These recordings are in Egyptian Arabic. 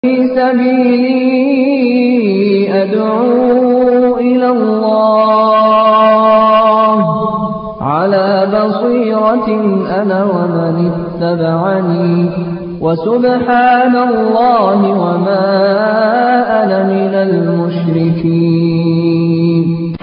في سبيلي أدعو إلى الله على بصيرة أنا ومن اتبعني وسبحان الله وما أنا من المشركين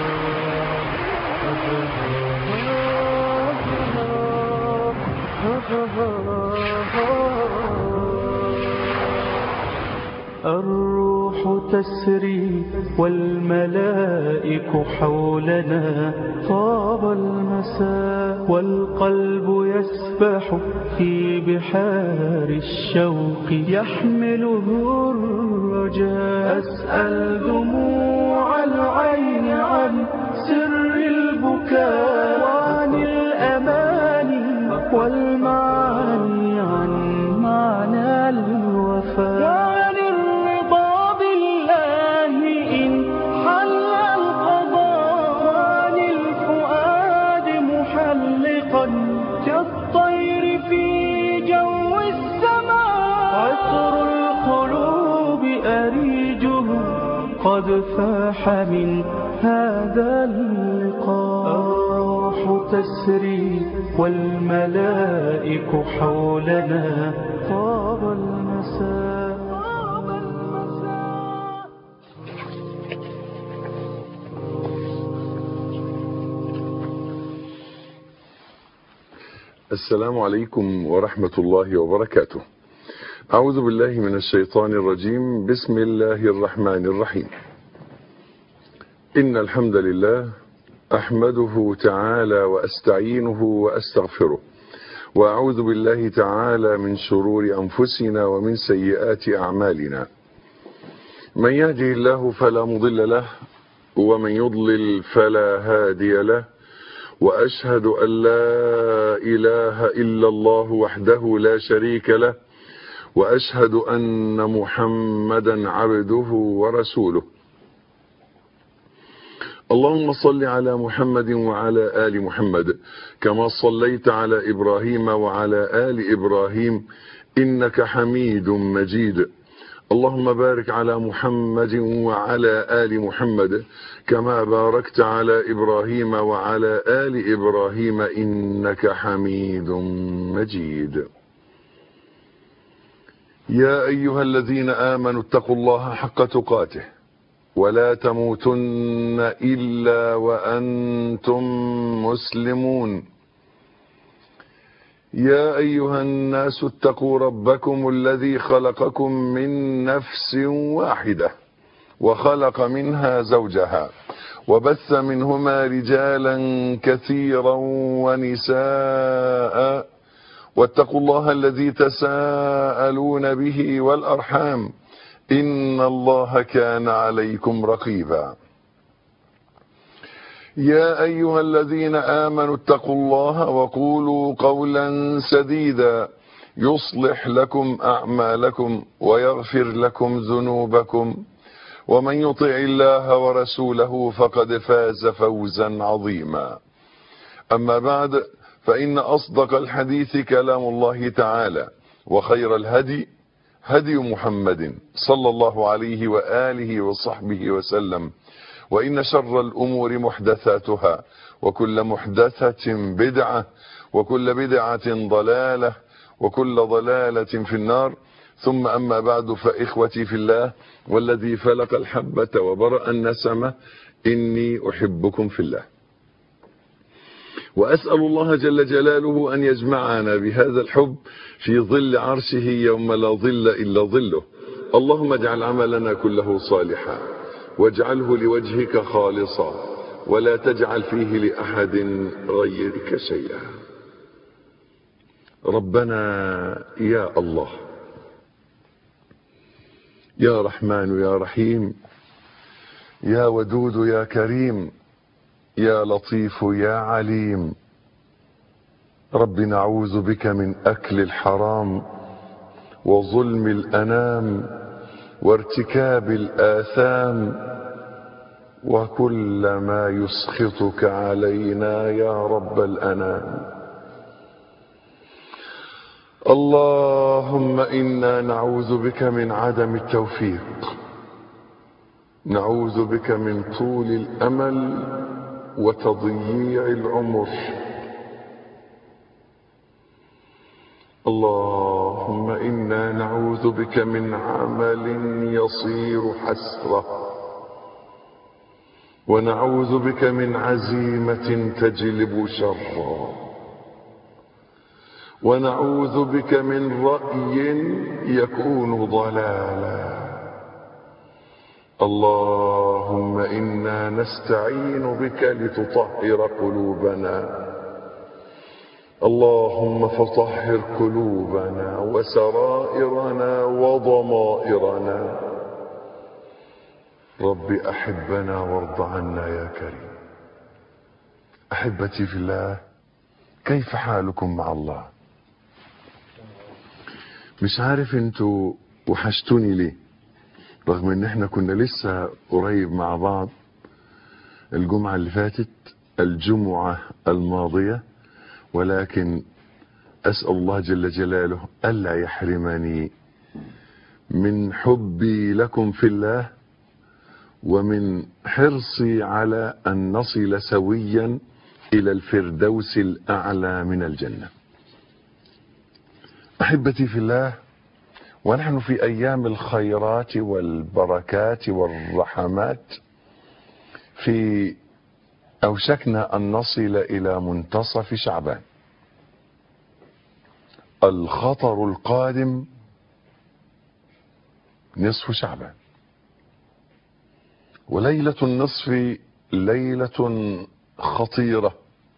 الروح تسري والملائك حولنا طاب المساء والقلب يسبح في بحار الشوق يحمله الرجاء أسأل دموع العين عن سر البكاء وعن الأماني والمعاني عن معنى الوفاء وعن الرضا بالله إن حل القضاء وعن الفؤاد محلقا كالطير في جو السماء عطر القلوب أريجه قد فاح من هذا اللقاء الروح تسري والملائك حولنا طاب المساء طاب المساء السلام عليكم ورحمة الله وبركاته أعوذ بالله من الشيطان الرجيم بسم الله الرحمن الرحيم إن الحمد لله أحمده تعالى وأستعينه وأستغفره وأعوذ بالله تعالى من شرور أنفسنا ومن سيئات أعمالنا من يهده الله فلا مضل له ومن يضلل فلا هادي له وأشهد أن لا إله إلا الله وحده لا شريك له وأشهد أن محمدا عبده ورسوله اللهم صل على محمد وعلى آل محمد كما صليت على إبراهيم وعلى آل إبراهيم إنك حميد مجيد اللهم بارك على محمد وعلى آل محمد كما باركت على إبراهيم وعلى آل إبراهيم إنك حميد مجيد يا أيها الذين آمنوا اتقوا الله حق تقاته ولا تموتن إلا وأنتم مسلمون يا أيها الناس اتقوا ربكم الذي خلقكم من نفس واحدة وخلق منها زوجها وبث منهما رجالا كثيرا ونساء واتقوا الله الذي تساءلون به والأرحام إن الله كان عليكم رقيبا يا أيها الذين آمنوا اتقوا الله وقولوا قولا سديدا يصلح لكم أعمالكم ويغفر لكم ذنوبكم ومن يطع الله ورسوله فقد فاز فوزا عظيما أما بعد فإن أصدق الحديث كلام الله تعالى وخير الهدي هدي محمد صلى الله عليه وآله وصحبه وسلم وإن شر الأمور محدثاتها وكل محدثة بدعة وكل بدعة ضلالة وكل ضلالة في النار ثم أما بعد فإخوتي في الله والذي فلق الحبة وبرأ النسمة إني أحبكم في الله وأسأل الله جل جلاله أن يجمعنا بهذا الحب في ظل عرشه يوم لا ظل إلا ظله اللهم اجعل عملنا كله صالحا واجعله لوجهك خالصا ولا تجعل فيه لأحد غيرك شيئا ربنا يا الله يا رحمن يا رحيم يا ودود يا كريم يا لطيف يا عليم رب نعوذ بك من أكل الحرام وظلم الأنام وارتكاب الآثام وكل ما يسخطك علينا يا رب الأنام اللهم إنا نعوذ بك من عدم التوفيق نعوذ بك من طول الأمل وتضييع العمر اللهم إنا نعوذ بك من عمل يصير حسرة ونعوذ بك من عزيمة تجلب شرا ونعوذ بك من رأي يكون ضلالا اللهم إنا نستعين بك لتطهر قلوبنا اللهم فطهر قلوبنا وسرائرنا وضمائرنا رب أحبنا وارض عنا يا كريم أحبتي في الله كيف حالكم مع الله مش عارف انتوا وحشتوني ليه رغم ان احنا كنا لسه قريب مع بعض الجمعة اللي فاتت الجمعة الماضية ولكن أسأل الله جل جلاله ألا يحرمني من حبي لكم في الله ومن حرصي على أن نصل سويا إلى الفردوس الأعلى من الجنة أحبتي في الله ونحن في أيام الخيرات والبركات والرحمات في أوشكنا أن نصل إلى منتصف شعبان الخطر القادم نصف شعبان وليلة النصف ليلة خطيرة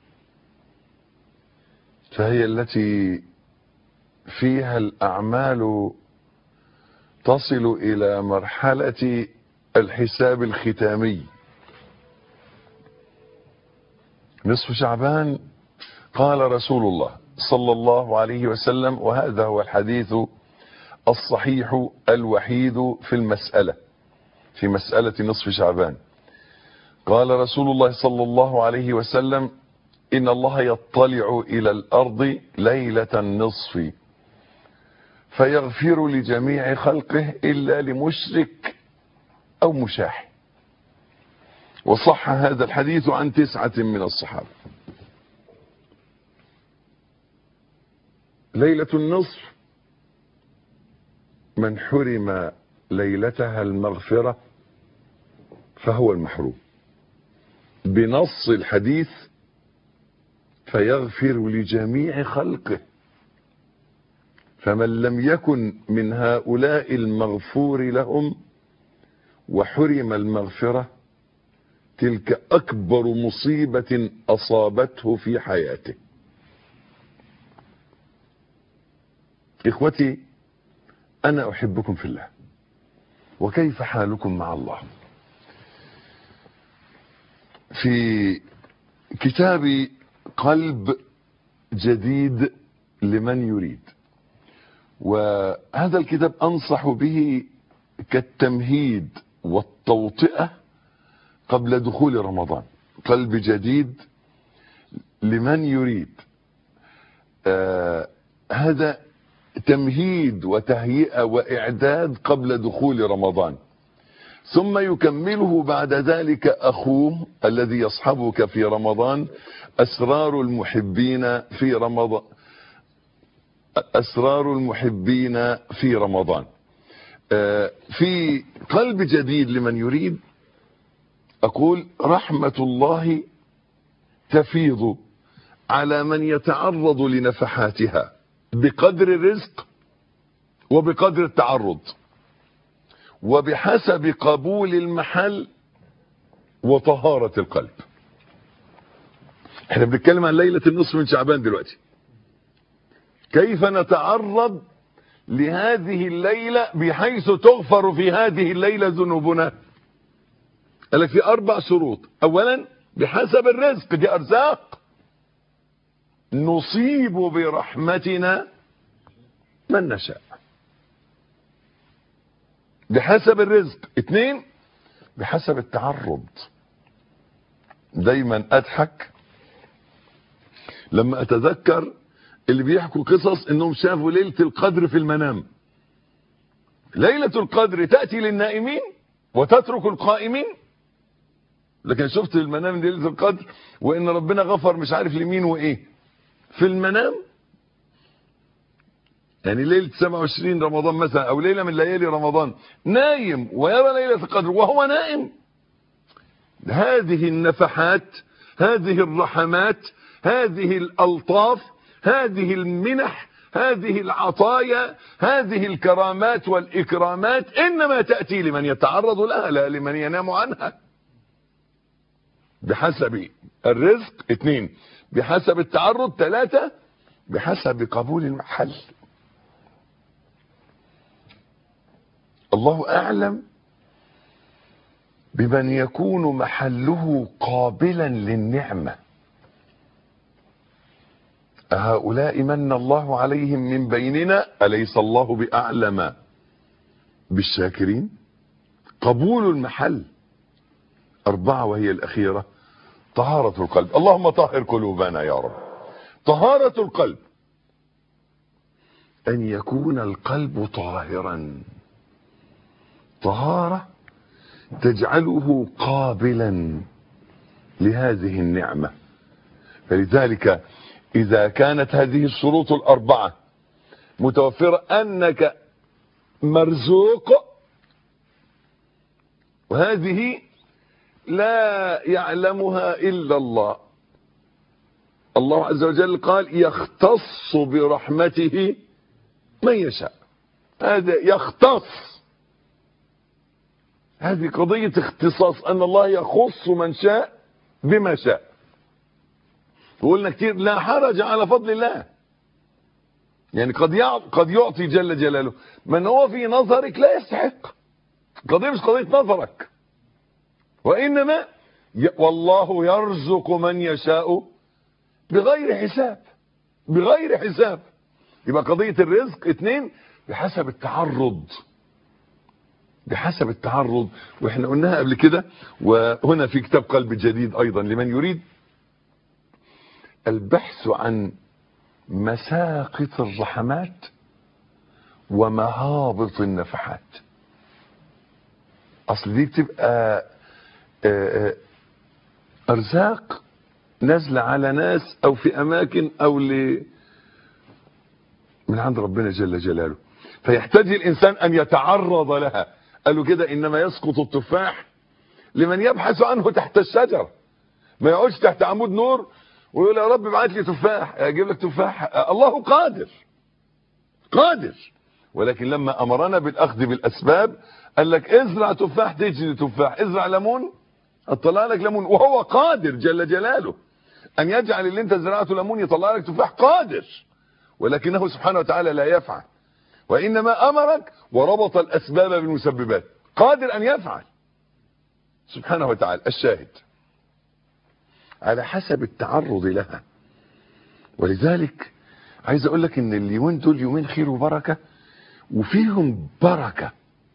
فهي التي فيها الأعمال تصل إلى مرحلة الحساب الختامي نصف شعبان قال رسول الله صلى الله عليه وسلم وهذا هو الحديث الصحيح الوحيد في المسألة في مسألة نصف شعبان قال رسول الله صلى الله عليه وسلم إن الله يطلع إلى الأرض ليلة النصف فيغفر لجميع خلقه إلا لمشرك أو مشاح وصح هذا الحديث عن تسعة من الصحابة ليلة النصف من حرم ليلتها المغفرة فهو المحروم بنص الحديث فيغفر لجميع خلقه فمن لم يكن من هؤلاء المغفور لهم وحرم المغفرة تلك أكبر مصيبة أصابته في حياته إخوتي أنا أحبكم في الله وكيف حالكم مع الله في كتاب قلب جديد لمن يريد وهذا الكتاب أنصح به كالتمهيد والتوطئة قبل دخول رمضان قلب جديد لمن يريد آه هذا تمهيد وتهيئة وإعداد قبل دخول رمضان ثم يكمله بعد ذلك أخوه الذي يصحبك في رمضان أسرار المحبين في رمضان أسرار المحبين في رمضان في قلب جديد لمن يريد أقول رحمة الله تفيض على من يتعرض لنفحاتها بقدر الرزق وبقدر التعرض وبحسب قبول المحل وطهارة القلب احنا بنتكلم عن ليلة النصف من شعبان دلوقتي كيف نتعرض لهذه الليلة بحيث تغفر في هذه الليلة ذنوبنا قال لك في أربع شروط أولا بحسب الرزق دي أرزاق نصيب برحمتنا من نشاء بحسب الرزق اثنين بحسب التعرض دايما اضحك لما اتذكر اللي بيحكوا قصص انهم شافوا ليلة القدر في المنام ليلة القدر تأتي للنائمين وتترك القائمين لكن شفت المنام ليلة القدر وان ربنا غفر مش عارف لمين وايه في المنام يعني ليلة 27 رمضان مثلا او ليلة من ليالي رمضان نايم ويرى ليلة القدر وهو نائم هذه النفحات هذه الرحمات هذه الألطاف هذه المنح هذه العطايا هذه الكرامات والإكرامات إنما تأتي لمن يتعرض لها لا لمن ينام عنها بحسب الرزق اثنين بحسب التعرض ثلاثة بحسب قبول المحل الله أعلم بمن يكون محله قابلا للنعمة هؤلاء من الله عليهم من بيننا أليس الله بأعلم بالشاكرين قبول المحل أربعة وهي الأخيرة طهارة القلب اللهم طهر قلوبنا يا رب طهارة القلب أن يكون القلب طاهرا طهارة تجعله قابلا لهذه النعمة فلذلك إذا كانت هذه الشروط الأربعة متوفرة أنك مرزوق وهذه لا يعلمها إلا الله الله عز وجل قال يختص برحمته من يشاء هذا يختص هذه قضية اختصاص أن الله يخص من شاء بما شاء وقلنا كتير لا حرج على فضل الله يعني قد قد يعطي جل جلاله من هو في نظرك لا يستحق قضية مش قضية نظرك وإنما والله يرزق من يشاء بغير حساب بغير حساب يبقى قضية الرزق اتنين بحسب التعرض بحسب التعرض واحنا قلناها قبل كده وهنا في كتاب قلب جديد ايضا لمن يريد البحث عن مساقط الرحمات ومهابط النفحات اصل دي بتبقى ارزاق نازله على ناس او في اماكن او ل من عند ربنا جل جلاله فيحتاج الانسان ان يتعرض لها قالوا كده انما يسقط التفاح لمن يبحث عنه تحت الشجر ما يقعدش تحت عمود نور ويقول يا رب ابعت لي تفاح اجيب لك تفاح الله قادر قادر ولكن لما امرنا بالاخذ بالاسباب قال لك ازرع تفاح تجد تفاح ازرع ليمون اطلع لك ليمون وهو قادر جل جلاله ان يجعل اللي انت زرعته ليمون يطلع لك تفاح قادر ولكنه سبحانه وتعالى لا يفعل وانما امرك وربط الاسباب بالمسببات قادر ان يفعل سبحانه وتعالى الشاهد على حسب التعرض لها ولذلك عايز اقول لك ان اليومين دول يومين خير وبركه وفيهم بركه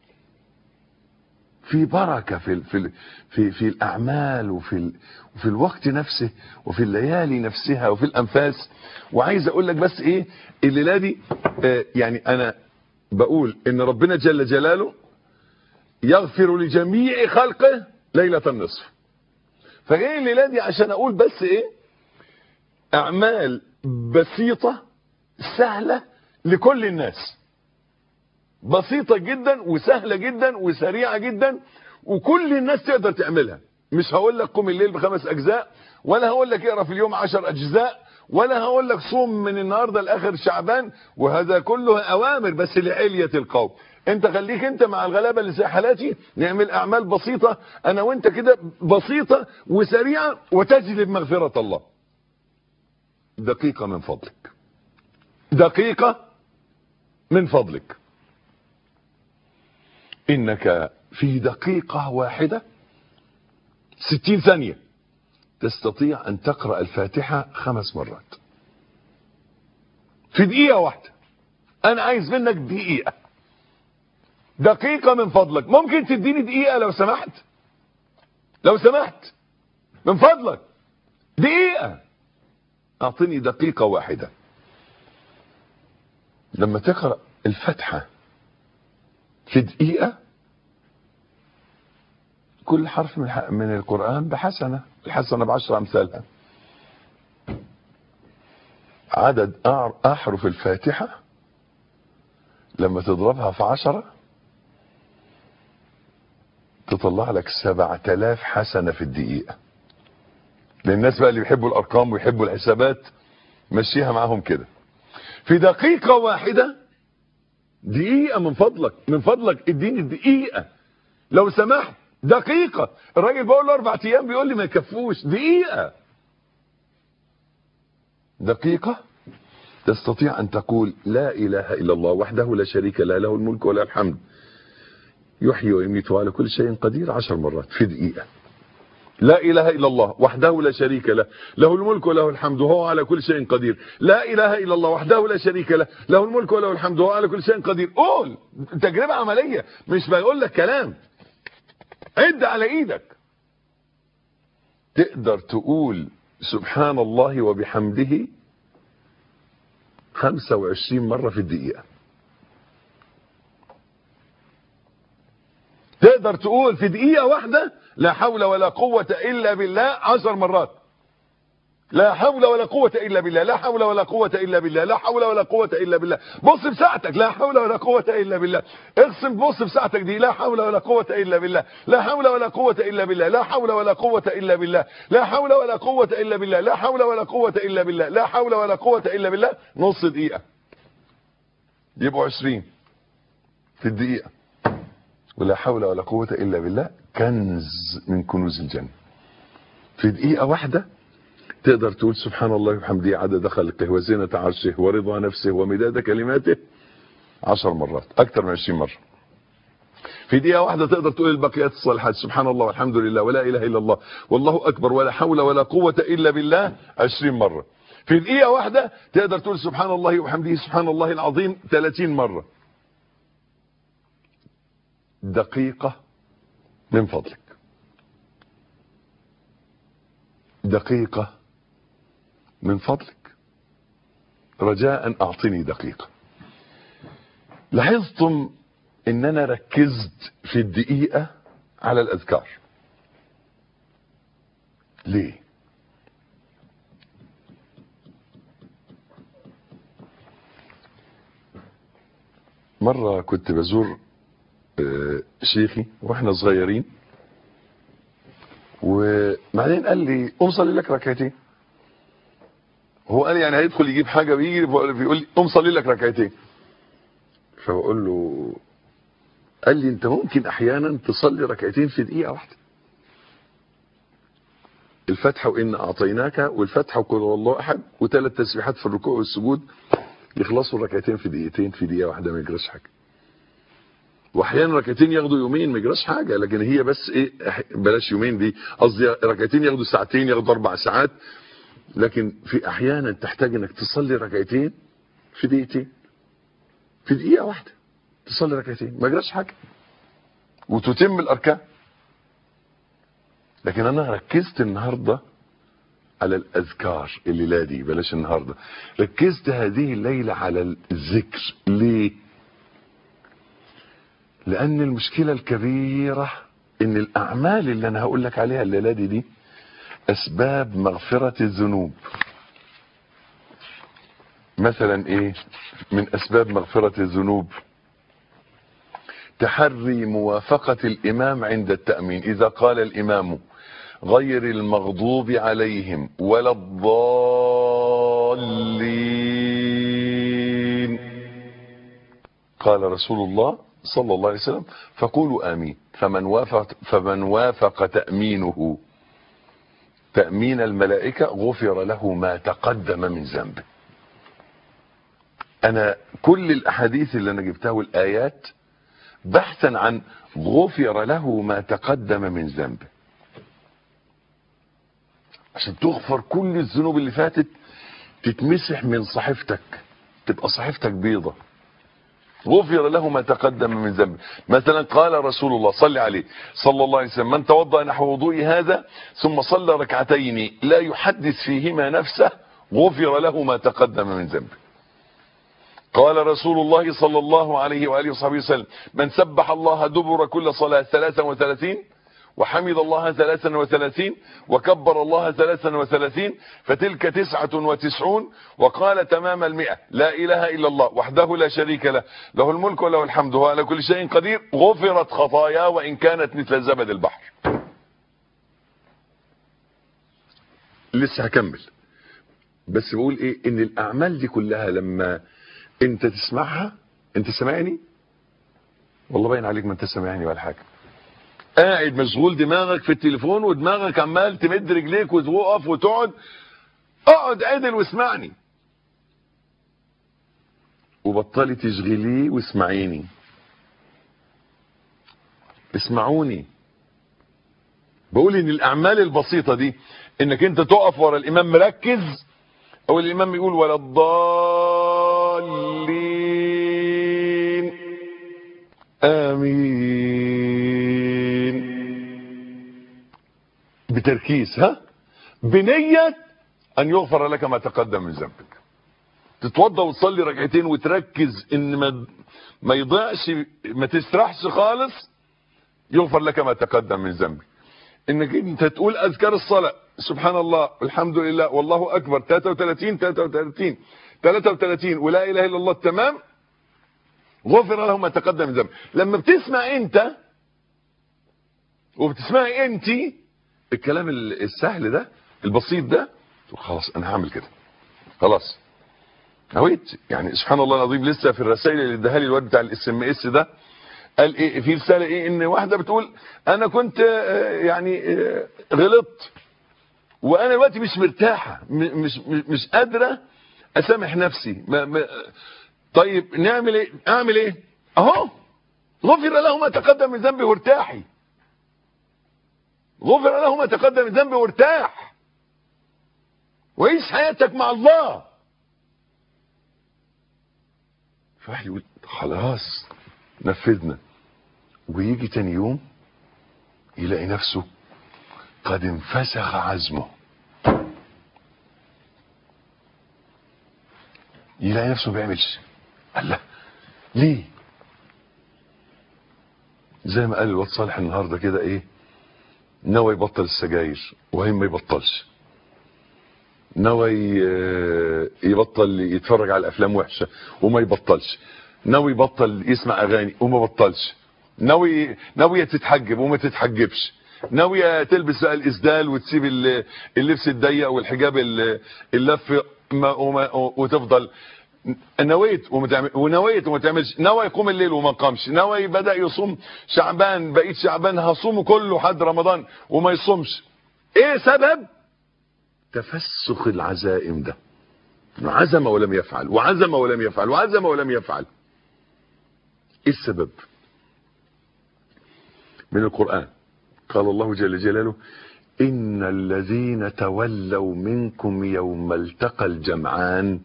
في بركه في في في, في الاعمال وفي وفي الوقت نفسه وفي الليالي نفسها وفي الانفاس وعايز اقول لك بس ايه الليله دي آه يعني انا بقول ان ربنا جل جلاله يغفر لجميع خلقه ليله النصف فجاي الليله دي عشان اقول بس ايه اعمال بسيطه سهله لكل الناس بسيطه جدا وسهله جدا وسريعه جدا وكل الناس تقدر تعملها مش هقول لك قم الليل بخمس اجزاء ولا هقول لك اقرا في اليوم عشر اجزاء ولا هقول لك صوم من النهارده لاخر شعبان وهذا كله اوامر بس لعليه القوم انت خليك انت مع الغلابه اللي زي حالاتي نعمل اعمال بسيطه انا وانت كده بسيطه وسريعه وتجلب مغفره الله دقيقه من فضلك دقيقه من فضلك انك في دقيقه واحده ستين ثانيه تستطيع ان تقرا الفاتحه خمس مرات في دقيقه واحده انا عايز منك دقيقه دقيقة من فضلك ممكن تديني دقيقة لو سمحت لو سمحت من فضلك دقيقة اعطني دقيقة واحدة لما تقرأ الفاتحة في دقيقة كل حرف من ح- من القرآن بحسنة الحسنة بعشر أمثالها عدد أع- أحرف الفاتحة لما تضربها في عشرة تطلع لك سبعة آلاف حسنة في الدقيقة للناس بقى اللي بيحبوا الأرقام ويحبوا الحسابات مشيها معاهم كده في دقيقة واحدة دقيقة من فضلك من فضلك اديني دقيقة لو سمحت دقيقة الراجل بقول له أربع أيام بيقول لي ما يكفوش دقيقة دقيقة تستطيع أن تقول لا إله إلا الله وحده لا شريك له له الملك وله الحمد يحيي ويميت وعلى كل شيء قدير عشر مرات في دقيقة لا إله إلا الله وحده لا شريك له له الملك وله الحمد وهو على كل شيء قدير لا إله إلا الله وحده لا شريك له له الملك وله الحمد وهو على كل شيء قدير قول تجربة عملية مش بقول لك كلام عد على ايدك تقدر تقول سبحان الله وبحمده 25 مرة في الدقيقة تقدر تقول في دقيقة واحدة لا حول ولا قوة إلا بالله عشر مرات لا حول ولا قوة إلا بالله لا حول ولا قوة إلا بالله لا حول ولا قوة إلا بالله بص بساعتك لا حول ولا قوة إلا بالله اقسم بص بساعتك دي لا حول ولا قوة إلا بالله لا حول ولا قوة إلا بالله لا حول ولا قوة إلا بالله لا حول ولا قوة إلا بالله لا حول ولا قوة إلا بالله لا حول ولا قوة إلا بالله نص دقيقة يبقوا عشرين في الدقيقة ولا حول ولا قوة إلا بالله كنز من كنوز الجنة في دقيقة واحدة تقدر تقول سبحان الله وبحمده عدد خلقه وزينة عرشه ورضا نفسه ومداد كلماته عشر مرات أكثر من عشرين مرة في دقيقة واحدة تقدر تقول البقيات الصالحات سبحان الله والحمد لله ولا إله إلا الله والله أكبر ولا حول ولا قوة إلا بالله عشرين مرة في دقيقة واحدة تقدر تقول سبحان الله وبحمده سبحان الله العظيم ثلاثين مرة دقيقة من فضلك دقيقة من فضلك رجاء أعطني دقيقة لاحظتم ان انا ركزت في الدقيقة على الاذكار ليه مرة كنت بزور آه، شيخي واحنا صغيرين وبعدين قال لي قوم صلي لك ركعتين هو قال يعني هيدخل يجيب حاجة بيجي بيقول لي قوم صلي لك ركعتين فبقول له قال لي انت ممكن احيانا تصلي ركعتين في دقيقة واحدة الفتحة وإن أعطيناك والفتحة وقل هو الله أحد وثلاث تسبيحات في الركوع والسجود يخلصوا الركعتين في دقيقتين في دقيقة واحدة ما يجراش حاجة واحيانا ركعتين ياخدوا يومين ما يجراش حاجة لكن هي بس ايه بلاش يومين دي قصدي ركعتين ياخدوا ساعتين ياخدوا اربع ساعات لكن في احيانا تحتاج انك تصلي ركعتين في دقيقتين في دقيقة واحدة تصلي ركعتين ما يجراش حاجة وتتم الاركان لكن انا ركزت النهاردة على الاذكار الليلة دي بلاش النهاردة ركزت هذه الليلة على الذكر ليه لان المشكلة الكبيرة ان الاعمال اللي انا هقول لك عليها الليلة دي دي اسباب مغفرة الذنوب مثلا ايه من اسباب مغفرة الذنوب تحري موافقة الامام عند التأمين اذا قال الامام غير المغضوب عليهم ولا الضالين قال رسول الله صلى الله عليه وسلم فقولوا امين فمن وافق فمن وافق تأمينه تأمين الملائكة غفر له ما تقدم من ذنبه انا كل الاحاديث اللي انا جبتها والايات بحثا عن غفر له ما تقدم من ذنبه عشان تغفر كل الذنوب اللي فاتت تتمسح من صحيفتك تبقى صحيفتك بيضة غفر له ما تقدم من ذنبه مثلا قال رسول الله صلى عليه صلى الله عليه وسلم من توضأ نحو وضوء هذا ثم صلى ركعتين لا يحدث فيهما نفسه غفر له ما تقدم من ذنبه قال رسول الله صلى الله عليه وآله وصحبه وسلم من سبح الله دبر كل صلاة ثلاثا وثلاثين وحمد الله ثلاثا وثلاثين وكبر الله ثلاثا وثلاثين فتلك تسعة وتسعون وقال تمام المئة لا إله إلا الله وحده لا شريك له له الملك وله الحمد هو على كل شيء قدير غفرت خطاياه وإن كانت مثل زبد البحر لسه هكمل بس بقول ايه ان الاعمال دي كلها لما انت تسمعها انت سامعني والله باين عليك ما انت سامعني ولا حاجه قاعد مشغول دماغك في التليفون ودماغك عمال تمد رجليك وتوقف وتقعد اقعد عدل واسمعني وبطلي تشغليه واسمعيني اسمعوني بقول ان الاعمال البسيطه دي انك انت تقف ورا الامام مركز او الامام يقول ولا الضالين امين بتركيز ها بنية ان يغفر لك ما تقدم من ذنبك تتوضى وتصلي ركعتين وتركز ان ما ما يضيعش ما تسرحش خالص يغفر لك ما تقدم من ذنبك انك انت تقول اذكار الصلاه سبحان الله والحمد لله والله اكبر 33 33 33 ولا اله الا الله تمام غفر له ما تقدم من ذنب لما بتسمع انت وبتسمعي انت الكلام السهل ده البسيط ده خلاص انا هعمل كده خلاص هويت يعني سبحان الله العظيم لسه في الرسائل اللي اداها لي الواد بتاع الاس ام اس ده قال ايه في رساله ايه ان واحده بتقول انا كنت يعني غلطت وانا دلوقتي مش مرتاحه مش مش قادره اسامح نفسي ما ما طيب نعمل ايه اعمل ايه اهو غفر له ما تقدم من ذنبي وارتاحي غفر له ما تقدم من ذنبي وارتاح وعيش حياتك مع الله فواحد يقول خلاص نفذنا ويجي تاني يوم يلاقي نفسه قد انفسخ عزمه يلاقي نفسه بيعملش الله ليه زي ما قال الواد صالح النهارده كده ايه نوى يبطل السجاير وهي ما يبطلش نوى يبطل يتفرج على الافلام وحشه وما يبطلش ناوي يبطل يسمع اغاني وما بطلش ناوي ناويه تتحجب وما تتحجبش ناويه تلبس بقى الاسدال وتسيب اللبس الضيق والحجاب اللف وتفضل نويت وما تعمل ونويت وما تعملش نوى يقوم الليل وما قامش نوى بدا يصوم شعبان بقيت شعبان هصومه كله حد رمضان وما يصومش ايه سبب تفسخ العزائم ده عزم ولم يفعل وعزم ولم يفعل وعزم ولم يفعل ايه السبب من القرآن قال الله جل جلاله إن الذين تولوا منكم يوم التقى الجمعان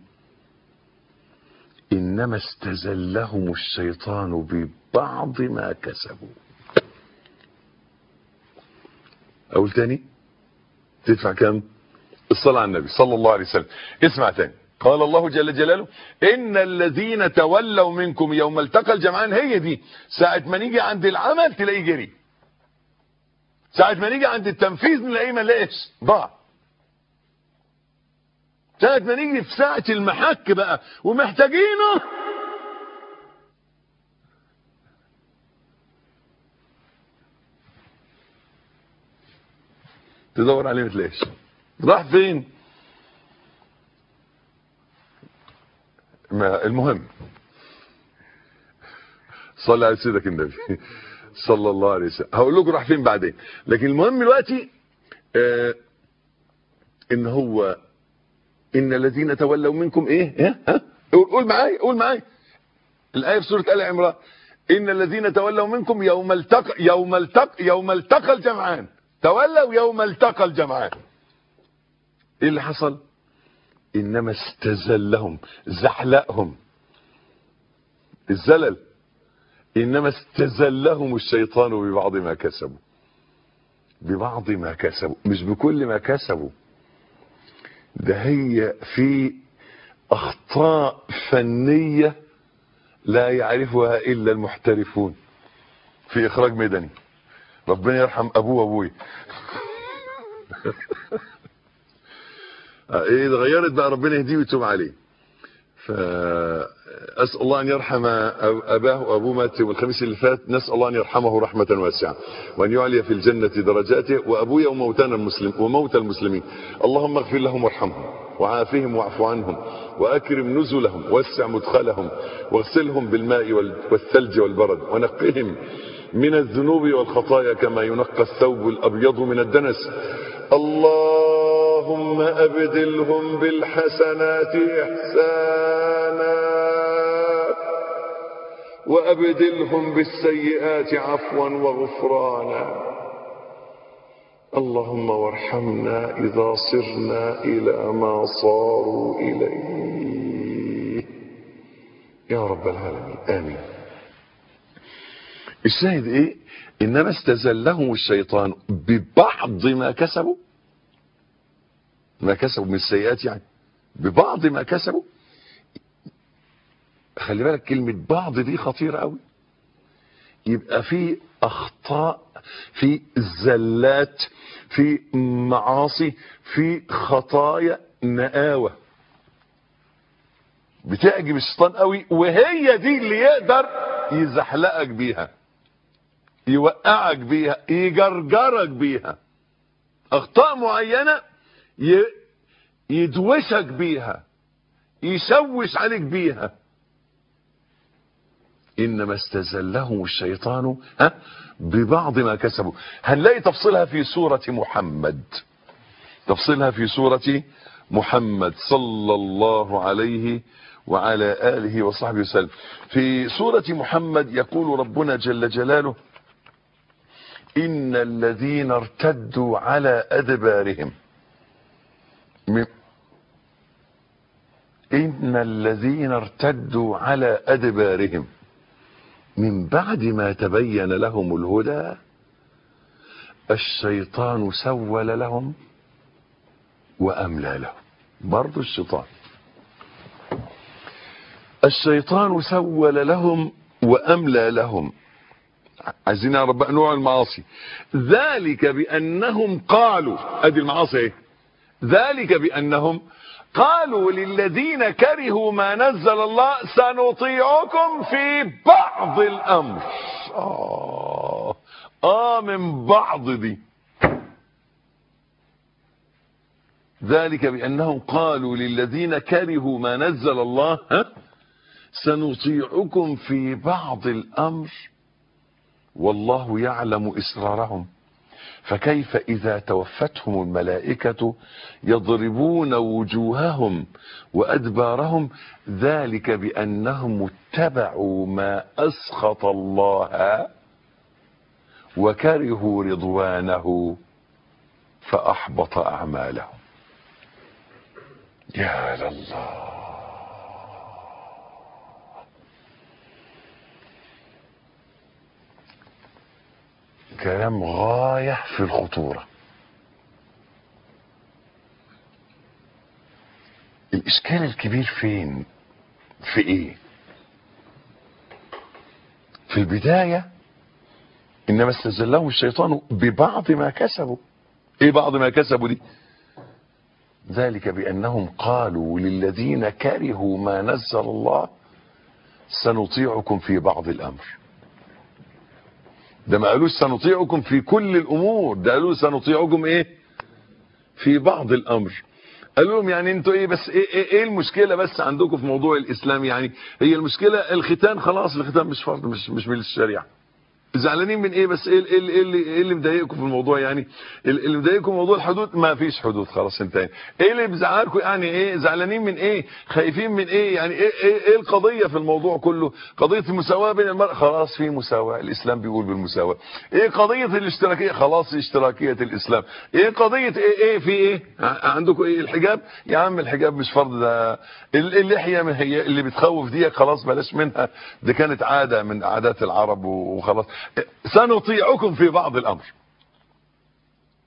إنما استزلهم الشيطان ببعض ما كسبوا أقول تاني تدفع كم الصلاة على النبي صلى الله عليه وسلم اسمع تاني قال الله جل جلاله ان الذين تولوا منكم يوم التقى الجمعان هي دي ساعة ما نيجي عند العمل تلاقيه جري ساعة ما نيجي عند التنفيذ نلاقيه ما لقيش ضاع ساعة ما نيجي في ساعة المحك بقى ومحتاجينه تدور عليه ما تلاقيش راح فين ما المهم صلى على سيدك النبي صلى الله عليه وسلم هقول لكم راح فين بعدين لكن المهم دلوقتي آه ان هو ان الذين تولوا منكم ايه ها ها قول معايا قول معايا الايه في سوره ال عمران ان الذين تولوا منكم يوم التقى يوم التقى يوم التقى الجمعان تولوا يوم التقى الجمعان ايه اللي حصل انما استزلهم زحلقهم الزلل انما استزلهم الشيطان ببعض ما كسبوا ببعض ما كسبوا مش بكل ما كسبوا ده هي في اخطاء فنية لا يعرفها الا المحترفون في اخراج مدني ربنا يرحم ابوه وابوي ايه اتغيرت بقى ربنا يهديه ويتوب عليه فأسأل الله أن يرحم أباه وأبوه مات يوم الخميس اللي فات نسأل الله أن يرحمه رحمة واسعة وأن يعلي في الجنة درجاته وأبويا وموتانا المسلم وموتى المسلمين اللهم اغفر لهم وارحمهم وعافهم واعف عنهم وأكرم نزلهم واسع مدخلهم واغسلهم بالماء وال- والثلج والبرد ونقهم من الذنوب والخطايا كما ينقى الثوب الأبيض من الدنس اللهم أبدلهم بالحسنات إحسانا وأبدلهم بالسيئات عفوا وغفرانا اللهم وارحمنا إذا صرنا إلى ما صاروا إليه يا رب العالمين آمين الشاهد ايه انما استزلهم الشيطان ببعض ما كسبوا ما كسبوا من السيئات يعني ببعض ما كسبوا خلي بالك كلمة بعض دي خطيرة قوي يبقى في اخطاء في زلات في معاصي في خطايا نقاوة بتعجب الشيطان قوي وهي دي اللي يقدر يزحلقك بيها يوقعك بيها يجرجرك بيها اخطاء معينة ي- يدوشك بيها يشوش عليك بيها انما استزلهم الشيطان ها ببعض ما كسبوا هنلاقي تفصيلها في سورة محمد تفصيلها في سورة محمد صلى الله عليه وعلى آله وصحبه وسلم في سورة محمد يقول ربنا جل جلاله إن الذين ارتدوا على أدبارهم من إن الذين ارتدوا على أدبارهم من بعد ما تبين لهم الهدى الشيطان سول لهم وأملى لهم برضو الشيطان الشيطان سول لهم وأملى لهم عايزين نعرف بقى نوع المعاصي ذلك بأنهم قالوا ادي المعاصي ايه ذلك بأنهم قالوا للذين كرهوا ما نزل الله سنطيعكم في بعض الأمر آه, آه من بعض دي ذلك بأنهم قالوا للذين كرهوا ما نزل الله ها سنطيعكم في بعض الأمر والله يعلم إسرارهم فكيف إذا توفتهم الملائكة يضربون وجوههم وأدبارهم ذلك بأنهم اتبعوا ما أسخط الله وكرهوا رضوانه فأحبط أعمالهم يا لله كلام غاية في الخطورة الإشكال الكبير فين في إيه في البداية إنما استزلهم الشيطان ببعض ما كسبوا إيه بعض ما كسبوا دي ذلك بأنهم قالوا للذين كرهوا ما نزل الله سنطيعكم في بعض الأمر ده ما قالوش سنطيعكم في كل الامور ده قالوا سنطيعكم ايه في بعض الامر قالوا لهم يعني انتوا ايه بس ايه, ايه, ايه المشكله بس عندكم في موضوع الاسلام يعني هي المشكله الختان خلاص الختان مش فرض مش مش من الشريعه زعلانين من ايه بس ايه ايه ايه اللي, إيه اللي مضايقكم في الموضوع يعني اللي مضايقكم موضوع الحدود ما فيش حدود خلاص انتهينا ايه اللي بيزعلكم يعني ايه زعلانين من ايه خايفين من ايه يعني ايه ايه, إيه القضيه في الموضوع كله قضيه المساواه بين المرء خلاص في مساواه الاسلام بيقول بالمساواه ايه قضيه الاشتراكيه خلاص اشتراكيه الاسلام ايه قضيه ايه ايه في ايه عندكم ايه الحجاب يا عم الحجاب مش فرض ده اللحيه ما هي اللي بتخوف دي خلاص بلاش منها دي كانت عاده من عادات العرب وخلاص سنطيعكم في بعض الامر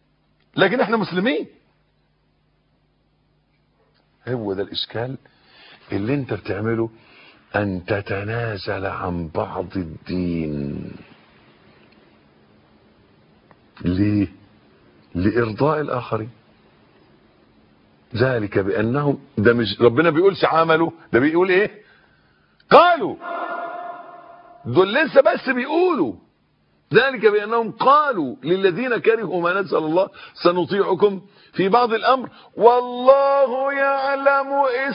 لكن احنا مسلمين هو ده الاشكال اللي انت بتعمله ان تتنازل عن بعض الدين ليه لارضاء الاخرين ذلك بانهم ده مش ربنا بيقولش عملوا ده بيقول ايه قالوا دول لسه بس بيقولوا ذلك بأنهم قالوا للذين كرهوا ما نزل الله سنطيعكم في بعض الأمر والله يعلم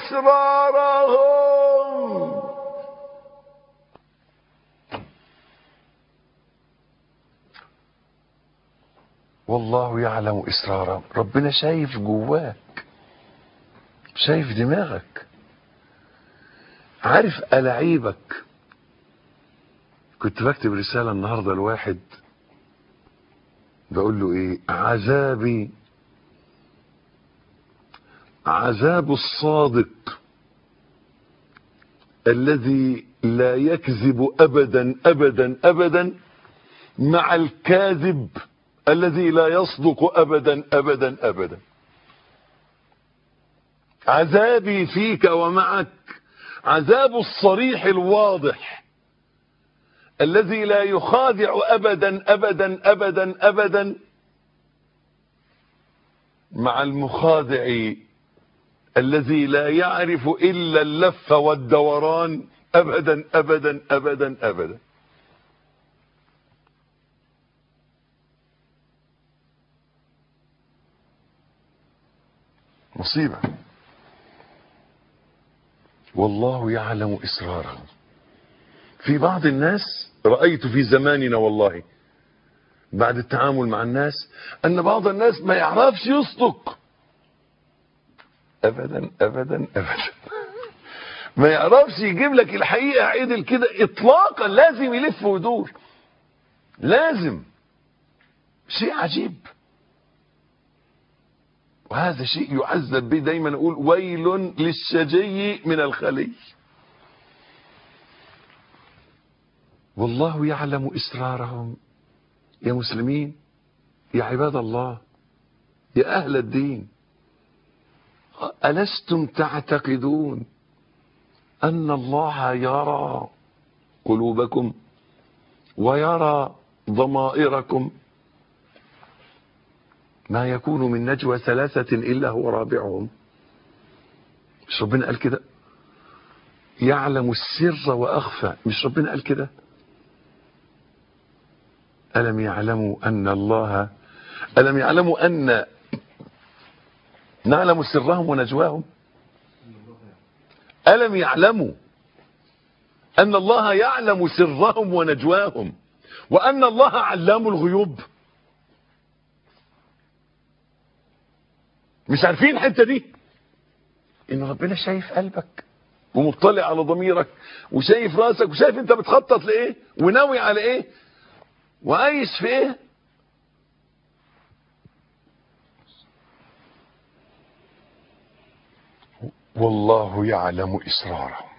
إسرارهم والله يعلم إسرارهم ربنا شايف جواك شايف دماغك عارف ألعيبك كنت بكتب رسالة النهاردة لواحد بقول له ايه عذابي عذاب الصادق الذي لا يكذب ابدا ابدا ابدا مع الكاذب الذي لا يصدق ابدا ابدا ابدا عذابي فيك ومعك عذاب الصريح الواضح الذي لا يخادع ابدا ابدا ابدا ابدا مع المخادع الذي لا يعرف الا اللف والدوران ابدا ابدا ابدا ابدا مصيبه والله يعلم اسرارهم في بعض الناس رأيت في زماننا والله بعد التعامل مع الناس أن بعض الناس ما يعرفش يصدق أبدا أبدا أبدا ما يعرفش يجيب لك الحقيقة عدل كده إطلاقا لازم يلف ويدور لازم شيء عجيب وهذا شيء يعذب به دايما أقول ويل للشجي من الخلي والله يعلم إسرارهم يا مسلمين يا عباد الله يا أهل الدين ألستم تعتقدون أن الله يرى قلوبكم ويرى ضمائركم ما يكون من نجوى ثلاثة إلا هو رابعهم مش ربنا قال كده يعلم السر وأخفى مش ربنا قال كده ألم يعلموا أن الله ألم يعلموا أن نعلم سرهم ونجواهم ألم يعلموا أن الله يعلم سرهم ونجواهم وأن الله علام الغيوب مش عارفين الحتة دي إن ربنا شايف قلبك ومطلع على ضميرك وشايف راسك وشايف انت بتخطط لايه وناوي على ايه وعايش في ايه والله يعلم اسرارهم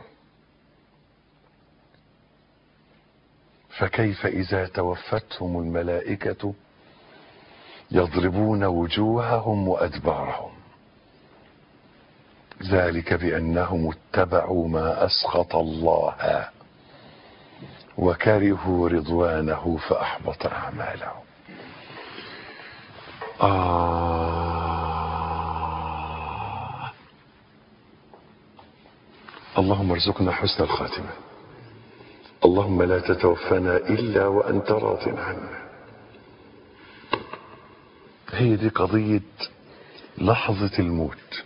فكيف اذا توفتهم الملائكه يضربون وجوههم وادبارهم ذلك بانهم اتبعوا ما اسخط الله وكرهوا رضوانه فأحبط أعمالهم آه اللهم ارزقنا حسن الخاتمة اللهم لا تتوفنا إلا وأنت راض عنا هي دي قضية لحظة الموت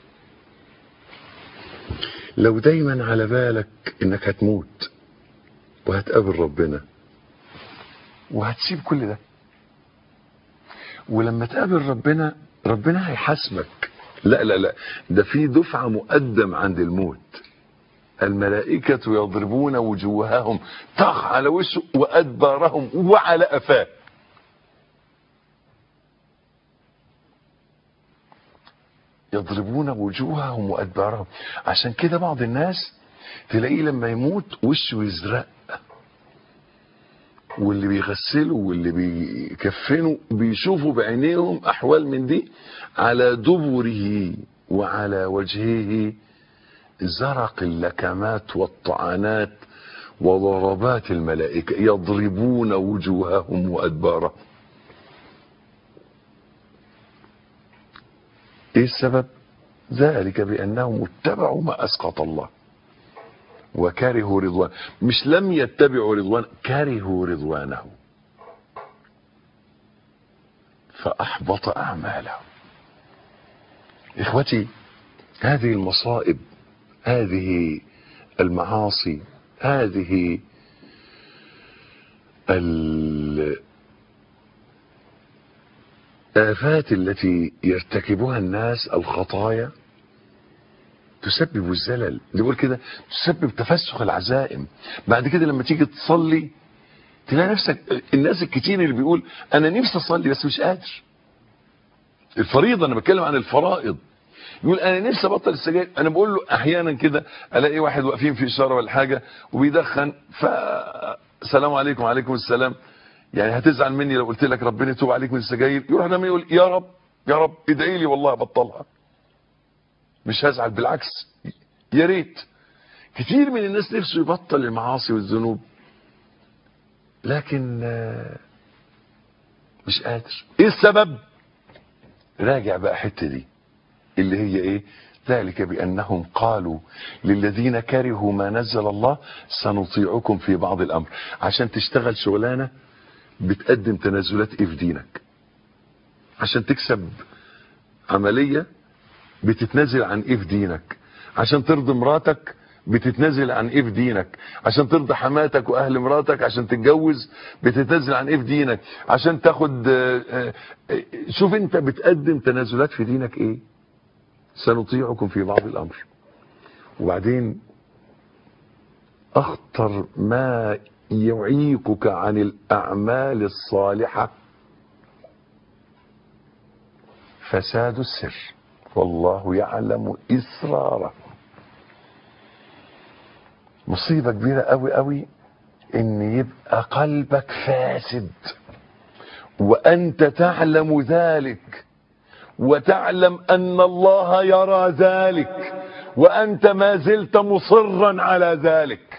لو دايما على بالك انك هتموت وهتقابل ربنا وهتسيب كل ده ولما تقابل ربنا ربنا هيحاسبك لا لا لا ده في دفعة مقدم عند الموت الملائكة يضربون وجوههم طخ على وشه وأدبارهم وعلى أفاه يضربون وجوههم وأدبارهم عشان كده بعض الناس تلاقيه لما يموت وشه يزرق واللي بيغسلوا واللي بيكفنوا بيشوفوا بعينيهم احوال من دي على دبره وعلى وجهه زرق اللكمات والطعنات وضربات الملائكة يضربون وجوههم وأدبارهم ايه السبب ذلك بأنهم اتبعوا ما أسقط الله وكرهوا رضوان مش لم يتبعوا رضوان كرهوا رضوانه فأحبط أعمالهم إخوتي هذه المصائب هذه المعاصي هذه الآفات التي يرتكبها الناس الخطايا تسبب الزلل اللي بيقول كده تسبب تفسخ العزائم بعد كده لما تيجي تصلي تلاقي نفسك الناس الكتير اللي بيقول انا نفسي اصلي بس مش قادر الفريضه انا بتكلم عن الفرائض يقول انا نفسي ابطل السجاير انا بقول له احيانا كده الاقي واحد واقفين في اشاره ولا حاجه وبيدخن فالسلام عليكم وعليكم السلام يعني هتزعل مني لو قلت لك ربنا يتوب عليك من السجاير يروح لما يقول يا رب يا رب ادعي لي والله ابطلها مش هزعل بالعكس يا ريت كتير من الناس نفسه يبطل المعاصي والذنوب لكن مش قادر ايه السبب راجع بقى حته دي اللي هي ايه ذلك بانهم قالوا للذين كرهوا ما نزل الله سنطيعكم في بعض الامر عشان تشتغل شغلانه بتقدم تنازلات ايه في دينك عشان تكسب عمليه بتتنازل عن ايه في دينك عشان ترضي مراتك بتتنازل عن ايه في دينك عشان ترضي حماتك واهل مراتك عشان تتجوز بتتنازل عن ايه في دينك عشان تاخد شوف انت بتقدم تنازلات في دينك ايه سنطيعكم في بعض الامر وبعدين اخطر ما يعيقك عن الاعمال الصالحه فساد السر والله يعلم اسراره مصيبه كبيره قوي قوي ان يبقى قلبك فاسد وانت تعلم ذلك وتعلم ان الله يرى ذلك وانت ما زلت مصرا على ذلك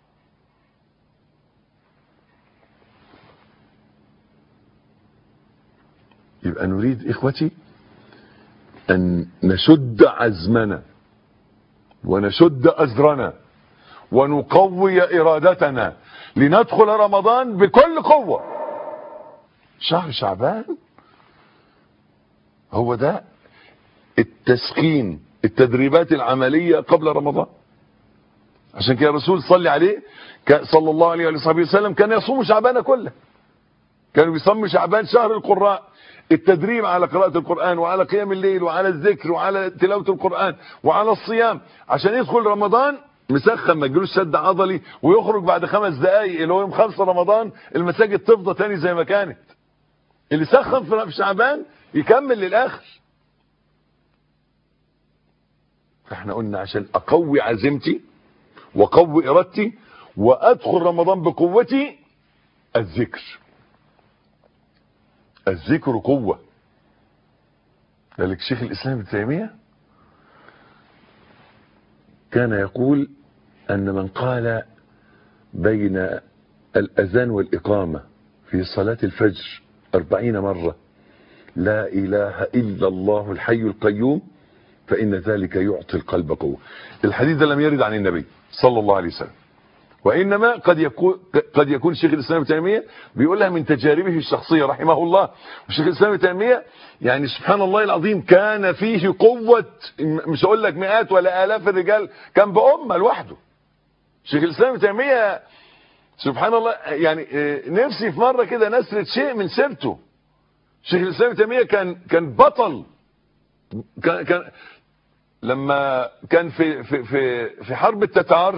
يبقى نريد اخوتي ان نشد عزمنا ونشد ازرنا ونقوي ارادتنا لندخل رمضان بكل قوه شهر شعبان هو ده التسخين التدريبات العملية قبل رمضان عشان كده الرسول صلي عليه صلى الله عليه وصحبه وسلم كان يصوم شعبان كله كانوا بيصوم شعبان شهر القراء التدريب على قراءة القرآن وعلى قيام الليل وعلى الذكر وعلى تلاوة القرآن وعلى الصيام عشان يدخل رمضان مسخن ما يجيلوش شد عضلي ويخرج بعد خمس دقايق اللي هو يوم خمسة رمضان المساجد تفضى تاني زي ما كانت اللي سخن في شعبان يكمل للاخر فاحنا قلنا عشان اقوي عزيمتي واقوي ارادتي وادخل رمضان بقوتي الذكر الذكر قوة ذلك شيخ الاسلام ابن تيمية كان يقول ان من قال بين الاذان والاقامة في صلاة الفجر أربعين مرة لا إله إلا الله الحي القيوم فإن ذلك يعطي القلب قوة الحديث ده لم يرد عن النبي صلى الله عليه وسلم وإنما قد يكون قد يكون شيخ الإسلام ابن تيمية بيقولها من تجاربه الشخصية رحمه الله وشيخ الإسلام ابن تيمية يعني سبحان الله العظيم كان فيه قوة مش هقول لك مئات ولا آلاف الرجال كان بأمة لوحده شيخ الإسلام ابن تيمية سبحان الله يعني نفسي في مرة كده نسرد شيء من سيرته شيخ الاسلام ابن تيميه كان كان بطل كان كان لما كان في في في في حرب التتار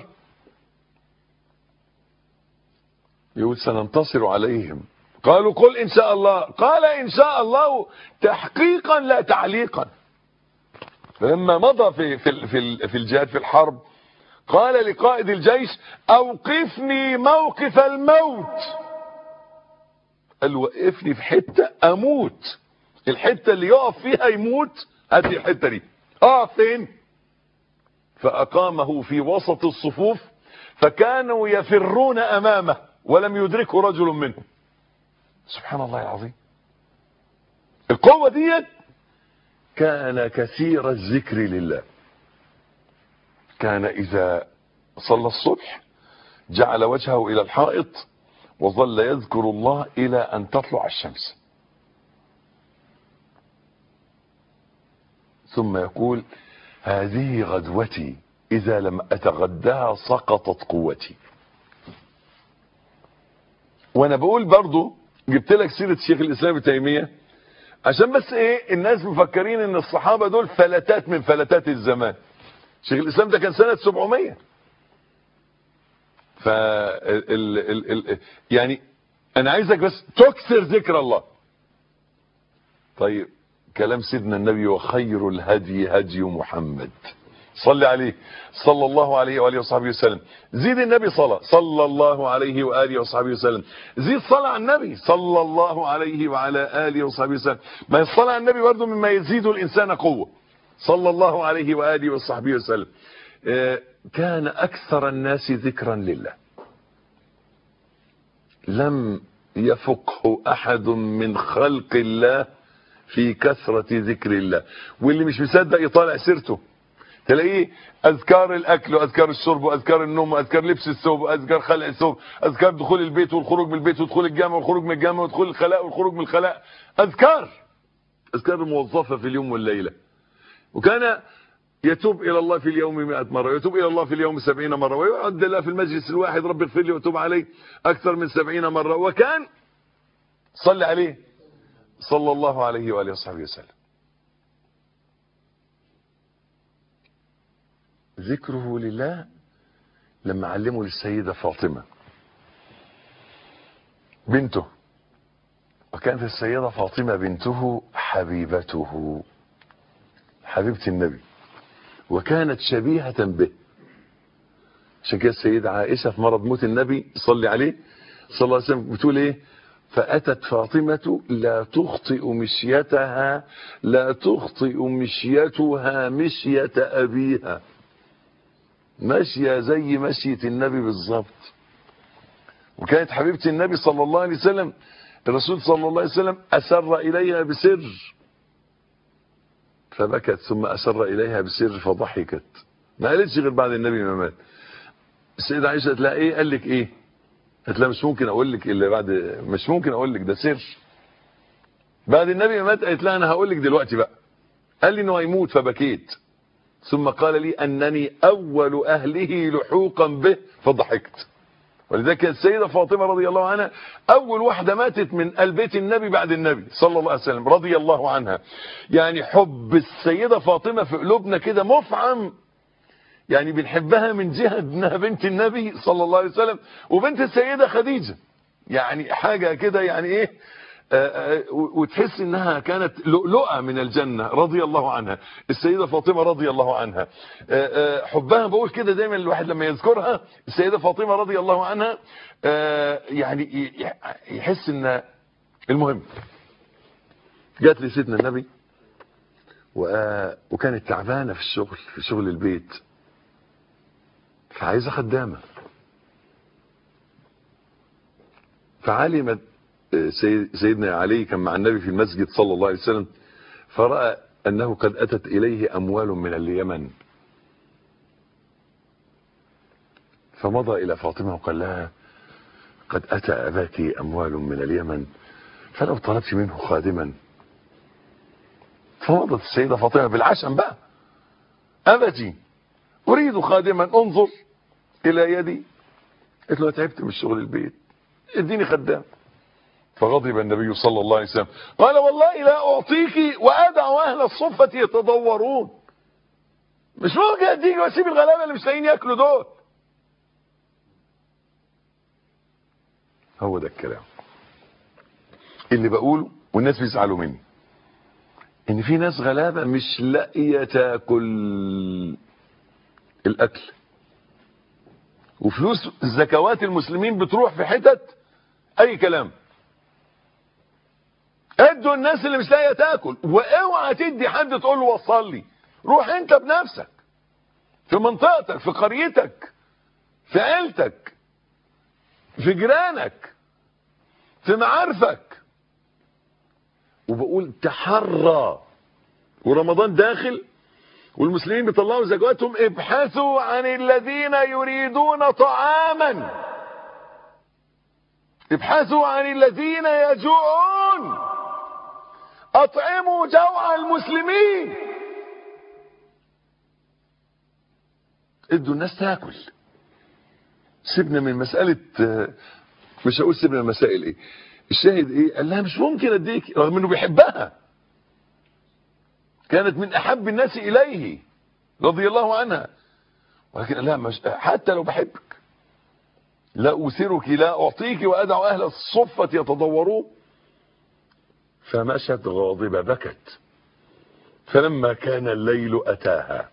يقول سننتصر عليهم قالوا قل ان شاء الله قال ان شاء الله تحقيقا لا تعليقا فلما مضى في في في في الجهاد في الحرب قال لقائد الجيش اوقفني موقف الموت قال له وقفني في حته اموت الحته اللي يقف فيها يموت هات لي الحته دي اقف فين فأقامه في وسط الصفوف فكانوا يفرون أمامه ولم يدركه رجل منهم سبحان الله العظيم القوة ديت كان كثير الذكر لله كان إذا صلى الصبح جعل وجهه إلى الحائط وظل يذكر الله إلى أن تطلع الشمس ثم يقول هذه غدوتي إذا لم أتغداها سقطت قوتي وأنا بقول برضو جبت لك سيرة شيخ الإسلام ابن تيمية عشان بس إيه الناس مفكرين إن الصحابة دول فلتات من فلتات الزمان شيخ الإسلام ده كان سنة 700 ف ال... ال... ال... يعني أنا عايزك بس تكثر ذكر الله طيب كلام سيدنا النبي وخير الهدي هدي محمد صل عليه صلى الله عليه وآله وصحبه وسلم زيد النبي صلاة صلى الله عليه وآله وصحبه وسلم زيد صلاة على النبي صلى الله عليه وعلى آله وصحبه وسلم ما الصلاة على النبي برضه مما يزيد الإنسان قوة صلى الله عليه وآله وصحبه وسلم كان أكثر الناس ذكرا لله لم يفقه أحد من خلق الله في كثرة ذكر الله واللي مش مصدق يطالع سيرته تلاقيه اذكار الاكل واذكار الشرب واذكار النوم واذكار لبس الثوب واذكار خلع الثوب اذكار دخول البيت والخروج من البيت ودخول الجامع والخروج من الجامع ودخول الخلاء والخروج من الخلاء اذكار اذكار موظفه في اليوم والليله وكان يتوب الى الله في اليوم 100 مره ويتوب الى الله في اليوم 70 مره ويعد الله في المجلس الواحد رب اغفر لي وتوب علي اكثر من 70 مره وكان صلى عليه صلى الله عليه واله وصحبه وسلم ذكره لله لما علمه للسيدة فاطمة بنته وكانت السيدة فاطمة بنته حبيبته حبيبة النبي وكانت شبيهة به عشان كده السيدة عائشة في مرض موت النبي صلي عليه صلى الله عليه وسلم بتقول ايه فأتت فاطمة لا تخطئ مشيتها لا تخطئ مشيتها مشية أبيها ماشية زي مشية النبي بالظبط وكانت حبيبة النبي صلى الله عليه وسلم الرسول صلى الله عليه وسلم أسر إليها بسر فبكت ثم أسر إليها بسر فضحكت ما قالتش غير بعد النبي ما مات السيدة عائشة قالت لها ايه قال لك ايه قالت لها مش ممكن اقول لك الا بعد مش ممكن اقول لك ده سر بعد النبي ما مات قالت لها انا هقول لك دلوقتي بقى قال لي انه هيموت فبكيت ثم قال لي أنني أول أهله لحوقا به فضحكت ولذلك السيدة فاطمة رضي الله عنها أول واحدة ماتت من البيت النبي بعد النبي صلى الله عليه وسلم رضي الله عنها يعني حب السيدة فاطمة في قلوبنا كده مفعم يعني بنحبها من جهة انها بنت النبي صلى الله عليه وسلم وبنت السيدة خديجة يعني حاجة كده يعني ايه آآ آآ وتحس انها كانت لؤلؤة من الجنة رضي الله عنها السيدة فاطمة رضي الله عنها آآ حبها بقول كده دايما الواحد لما يذكرها السيدة فاطمة رضي الله عنها يعني يحس ان المهم جات لي سيدنا النبي وكانت تعبانة في الشغل في شغل البيت فعايزة خدامة فعلمت سيدنا علي كان مع النبي في المسجد صلى الله عليه وسلم فرأى أنه قد أتت إليه أموال من اليمن فمضى إلى فاطمة وقال لها قد أتى أباك أموال من اليمن فلو طلبت منه خادما فمضت السيدة فاطمة بالعشم بقى أبتي أريد خادما انظر إلى يدي قلت له تعبت من شغل البيت اديني خدام فغضب النبي صلى الله عليه وسلم قال والله لا أعطيك وأدع أهل الصفة يتضورون مش ممكن أديك وأسيب الغلابة اللي مش لاقيين ياكلوا دول هو ده الكلام اللي بقوله والناس بيزعلوا مني ان في ناس غلابة مش لاقية تاكل الاكل وفلوس زكوات المسلمين بتروح في حتت اي كلام ادوا الناس اللي مش لاقيه تاكل واوعى تدي حد تقول له وصل لي روح انت بنفسك في منطقتك في قريتك في عيلتك في جيرانك في معارفك وبقول تحرى ورمضان داخل والمسلمين بيطلعوا زكواتهم ابحثوا عن الذين يريدون طعاما ابحثوا عن الذين يجوعون اطعموا جوع المسلمين ادوا الناس تاكل سيبنا من مسألة مش هقول سيبنا من مسائل ايه الشاهد ايه قال لها مش ممكن اديك رغم انه بيحبها كانت من احب الناس اليه رضي الله عنها ولكن قال لها مش حتى لو بحبك لا أثرك لا أعطيك وأدع أهل الصفة يتضورون فمشت غاضبة بكت فلما كان الليل أتاها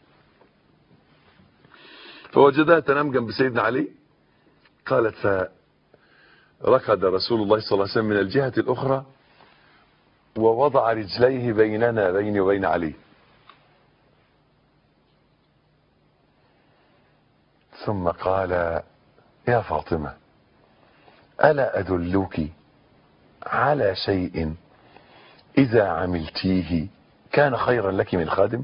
فوجدها تنام جنب سيدنا علي قالت فركض رسول الله صلى الله عليه وسلم من الجهة الأخرى ووضع رجليه بيننا بيني وبين علي ثم قال يا فاطمة ألا أدلك على شيء إذا عملتيه كان خيرا لك من خادم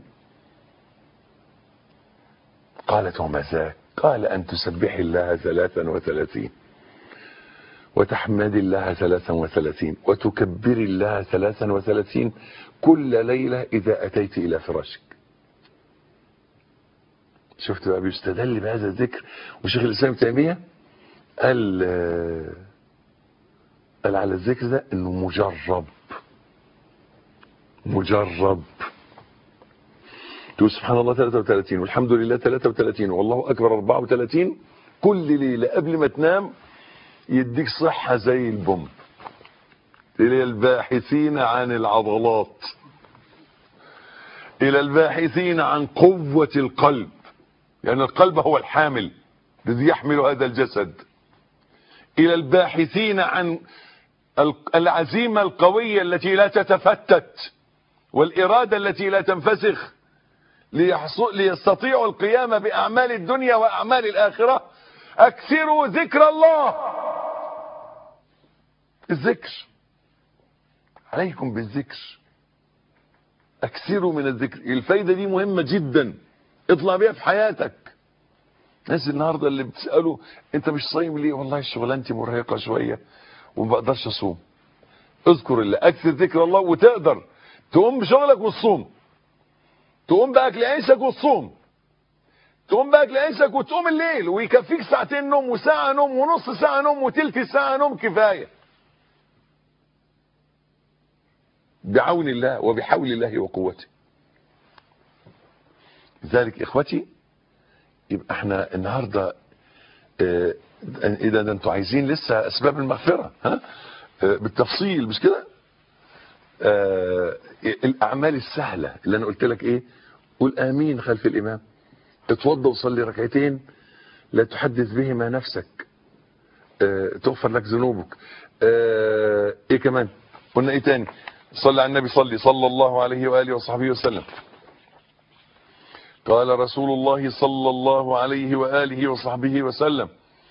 قالت وما ذاك قال أن تسبح الله ثلاثا وثلاثين وتحمد الله ثلاثا وثلاثين وتكبر الله ثلاثا وثلاثين كل ليلة إذا أتيت إلى فراشك شفت بقى بيستدل بهذا الذكر وشيخ الإسلام تيمية قال قال على الذكر ده انه مجرب مجرب تقول سبحان الله 33 والحمد لله 33 والله اكبر 34 كل ليله قبل ما تنام يديك صحه زي البوم الى الباحثين عن العضلات الى الباحثين عن قوه القلب لان يعني القلب هو الحامل الذي يحمل هذا الجسد الى الباحثين عن العزيمة القوية التي لا تتفتت والإرادة التي لا تنفسخ ليستطيعوا القيام بأعمال الدنيا وأعمال الآخرة أكثروا ذكر الله الذكر عليكم بالذكر أكثروا من الذكر الفايدة دي مهمة جدا اطلع بيها في حياتك ناس النهارده اللي بتساله انت مش صايم ليه والله شغلانتي مرهقه شويه وما بقدرش اصوم اذكر الله اكثر ذكر الله وتقدر تقوم بشغلك وتصوم تقوم باكل عيشك وتصوم تقوم باكل عيشك وتقوم الليل ويكفيك ساعتين نوم وساعه نوم ونص ساعه نوم وتلت ساعه نوم كفايه بعون الله وبحول الله وقوته لذلك اخوتي يبقى احنا النهارده اه اذا ده انتوا عايزين لسه اسباب المغفره ها اه بالتفصيل مش كده اه الاعمال السهله اللي انا قلت لك ايه قول امين خلف الامام اتوضى وصلي ركعتين لا تحدث بهما نفسك تغفر لك ذنوبك ايه كمان قلنا ايه تاني صلى على النبي صلي صلى الله عليه واله وصحبه وسلم قال رسول الله صلى الله عليه وآله وصحبه وسلم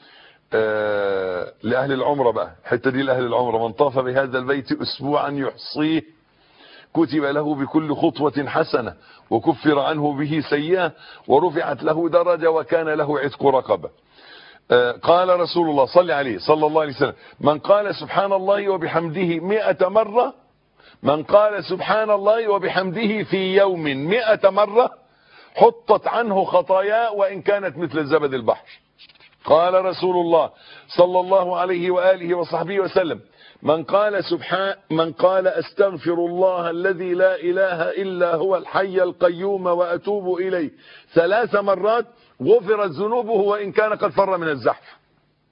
آه لأهل العمرة بقى حتى دي لأهل العمرة من طاف بهذا البيت أسبوعا يحصيه كتب له بكل خطوة حسنة وكفر عنه به سيئة ورفعت له درجة وكان له عتق رقبة آه قال رسول الله صلى عليه صلى الله عليه وسلم من قال سبحان الله وبحمده مئة مرة من قال سبحان الله وبحمده في يوم مئة مرة حطت عنه خطاياه وإن كانت مثل زبد البحر قال رسول الله صلى الله عليه وآله وصحبه وسلم من قال سبحان من قال استغفر الله الذي لا إله إلا هو الحي القيوم وأتوب إليه ثلاث مرات غفرت ذنوبه وإن كان قد فر من الزحف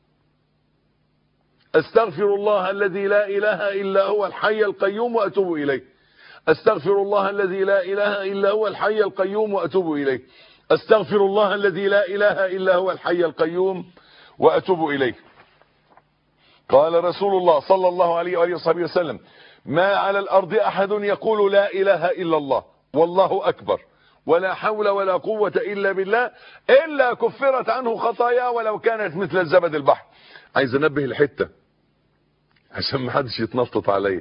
استغفر الله الذي لا إله إلا هو الحي القيوم وأتوب إليه استغفر الله الذي لا اله الا هو الحي القيوم واتوب اليه استغفر الله الذي لا اله الا هو الحي القيوم واتوب اليه قال رسول الله صلى الله عليه واله وصحبه وسلم ما على الارض احد يقول لا اله الا الله والله اكبر ولا حول ولا قوة إلا بالله إلا كفرت عنه خطايا ولو كانت مثل الزبد البحر عايز انبه الحتة عشان ما حدش يتنطط عليا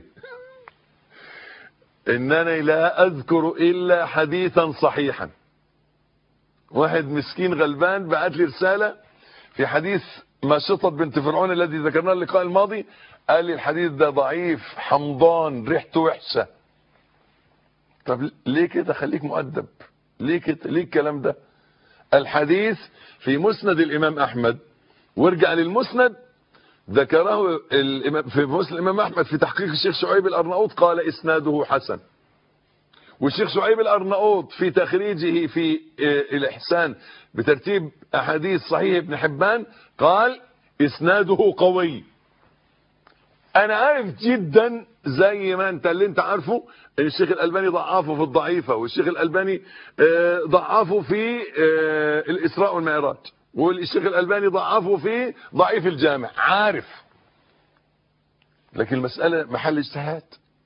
انني لا اذكر الا حديثا صحيحا واحد مسكين غلبان بعت لي رسالة في حديث ماشطة بنت فرعون الذي ذكرناه اللقاء الماضي قال لي الحديث ده ضعيف حمضان ريحته وحشة طب ليه كده خليك مؤدب ليه كده ليه الكلام ده الحديث في مسند الامام احمد وارجع للمسند ذكره الإمام في مسند الامام احمد في تحقيق الشيخ شعيب الارناؤوط قال اسناده حسن والشيخ شعيب الارناؤوط في تخريجه في الاحسان بترتيب احاديث صحيح ابن حبان قال اسناده قوي انا عارف جدا زي ما انت اللي انت عارفه ان الشيخ الالباني ضعفه في الضعيفه والشيخ الالباني ضعفه في الاسراء والمعراج والشيخ الالباني ضعفه في ضعيف الجامع عارف لكن المساله محل اجتهاد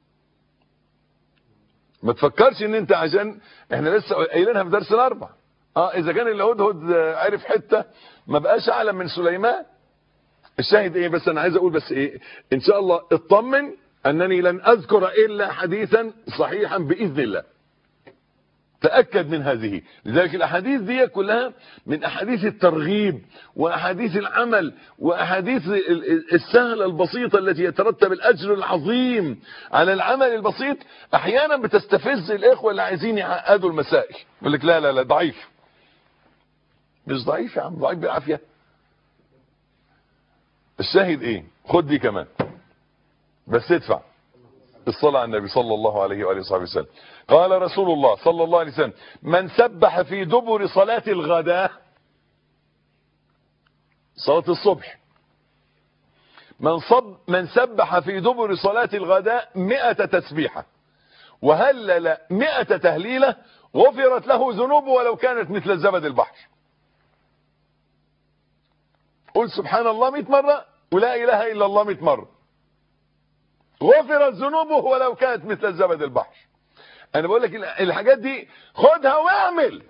ما تفكرش ان انت عشان احنا لسه قايلينها في درس الاربع اه اذا كان الهدهد عرف حته ما بقاش اعلم من سليمان الشاهد ايه بس انا عايز اقول بس ايه ان شاء الله اطمن انني لن اذكر الا حديثا صحيحا باذن الله تأكد من هذه لذلك الأحاديث دي كلها من أحاديث الترغيب وأحاديث العمل وأحاديث السهلة البسيطة التي يترتب الأجر العظيم على العمل البسيط أحيانا بتستفز الإخوة اللي عايزين يعقدوا المسائل يقول لك لا لا لا ضعيف مش ضعيف يا عم ضعيف بالعافية الشاهد ايه خد دي كمان بس ادفع الصلاة على النبي صلى الله عليه وآله وصحبه وسلم قال رسول الله صلى الله عليه وسلم من سبح في دبر صلاة الغداء صلاة الصبح من, صب من سبح في دبر صلاة الغداء مئة تسبيحة وهلل مئة تهليلة غفرت له ذنوبه ولو كانت مثل زبد البحر قل سبحان الله مئة مرة ولا إله إلا الله مئة مرة غفرت ذنوبه ولو كانت مثل زبد البحر انا بقول لك الحاجات دي خدها واعمل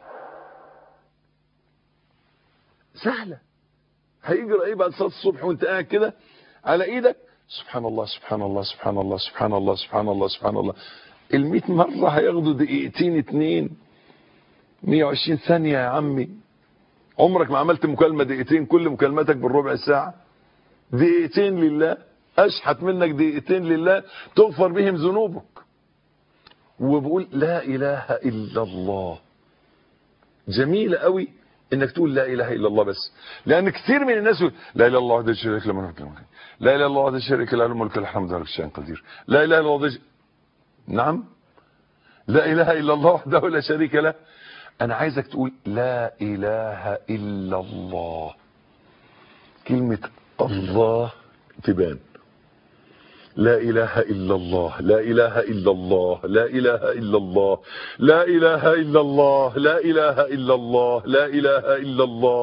سهله هيجرى ايه بعد صلاه الصبح وانت قاعد كده على ايدك سبحان الله سبحان الله سبحان الله سبحان الله سبحان الله سبحان الله ال مره هياخدوا دقيقتين اتنين 120 ثانيه يا عمي عمرك ما عملت مكالمه دقيقتين كل مكالمتك بالربع ساعه دقيقتين لله اشحت منك دقيقتين لله تغفر بهم ذنوبك وبقول لا اله الا الله جميلة قوي انك تقول لا اله الا الله بس لان كثير من الناس يقول لا اله الا الله وحده شريك له ملك الملك لا اله الا الله وحده شريك له الملك الحمد لله الشيء قدير لا اله الا الله وحده نعم لا اله الا الله وحده لا شريك له انا عايزك تقول لا اله الا الله كلمة الله تبان لا إله إلا الله لا إله إلا الله لا إله إلا الله لا إله إلا الله لا إله إلا الله لا إله إلا الله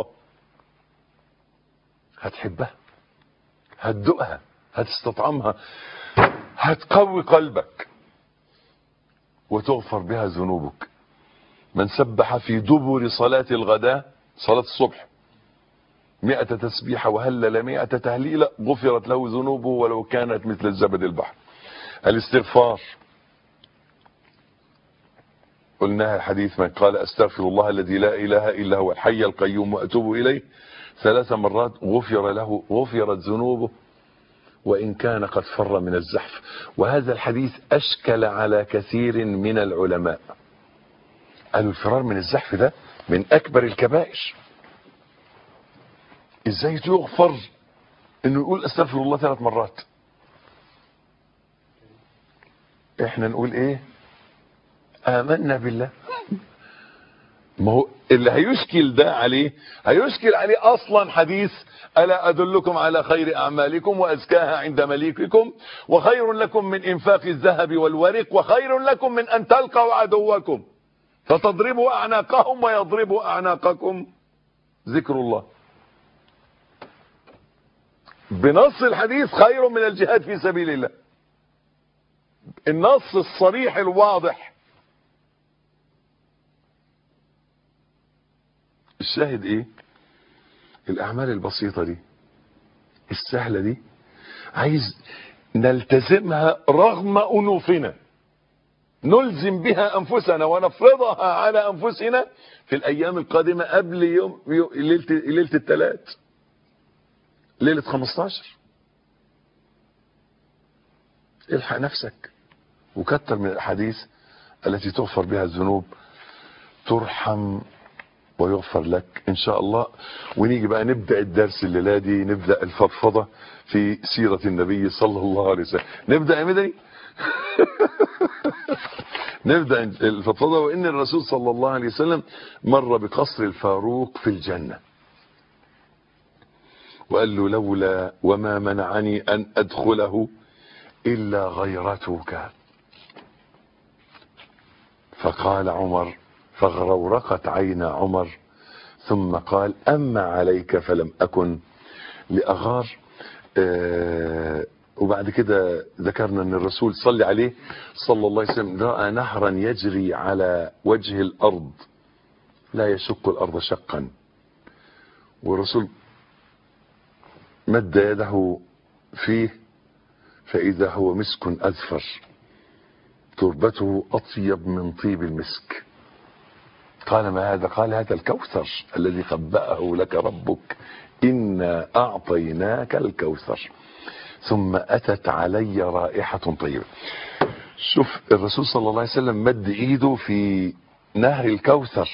هتحبها هتدقها هتستطعمها هتقوي قلبك وتغفر بها ذنوبك من سبح في دبر صلاة الغداء صلاة الصبح مئة تسبيحة وهلل مئة تهليلة غفرت له ذنوبه ولو كانت مثل الزبد البحر الاستغفار قلناها الحديث من قال استغفر الله الذي لا اله الا هو الحي القيوم واتوب اليه ثلاث مرات غفر له غفرت ذنوبه وان كان قد فر من الزحف وهذا الحديث اشكل على كثير من العلماء قالوا الفرار من الزحف ده من اكبر الكبائر ازاي تغفر انه يقول استغفر الله ثلاث مرات احنا نقول ايه امنا بالله ما هو اللي هيشكل ده عليه هيشكل عليه اصلا حديث الا ادلكم على خير اعمالكم وازكاها عند مليككم وخير لكم من انفاق الذهب والورق وخير لكم من ان تلقوا عدوكم فتضربوا اعناقهم ويضربوا اعناقكم ذكر الله بنص الحديث خير من الجهاد في سبيل الله النص الصريح الواضح الشاهد ايه الاعمال البسيطة دي السهلة دي عايز نلتزمها رغم انوفنا نلزم بها انفسنا ونفرضها على انفسنا في الايام القادمة قبل يوم يو- ليلة ليلة الثلاث ليلة 15 الحق نفسك وكتر من الاحاديث التي تغفر بها الذنوب ترحم ويغفر لك ان شاء الله ونيجي بقى نبدا الدرس الليله دي نبدا الفضفضه في سيره النبي صلى الله عليه وسلم نبدا يا مدني نبدا الفضفضه وان الرسول صلى الله عليه وسلم مر بقصر الفاروق في الجنه وقال له لولا وما منعني ان ادخله الا غيرتك فقال عمر فغرورقت عين عمر ثم قال أما عليك فلم أكن لأغار آه وبعد كده ذكرنا أن الرسول صلى عليه صلى الله عليه وسلم رأى نهرا يجري على وجه الأرض لا يشق الأرض شقا والرسول مد يده فيه فإذا هو مسك أذفر تربته أطيب من طيب المسك قال ما هذا قال هذا الكوثر الذي خبأه لك ربك إنا أعطيناك الكوثر ثم أتت علي رائحة طيبة شوف الرسول صلى الله عليه وسلم مد إيده في نهر الكوثر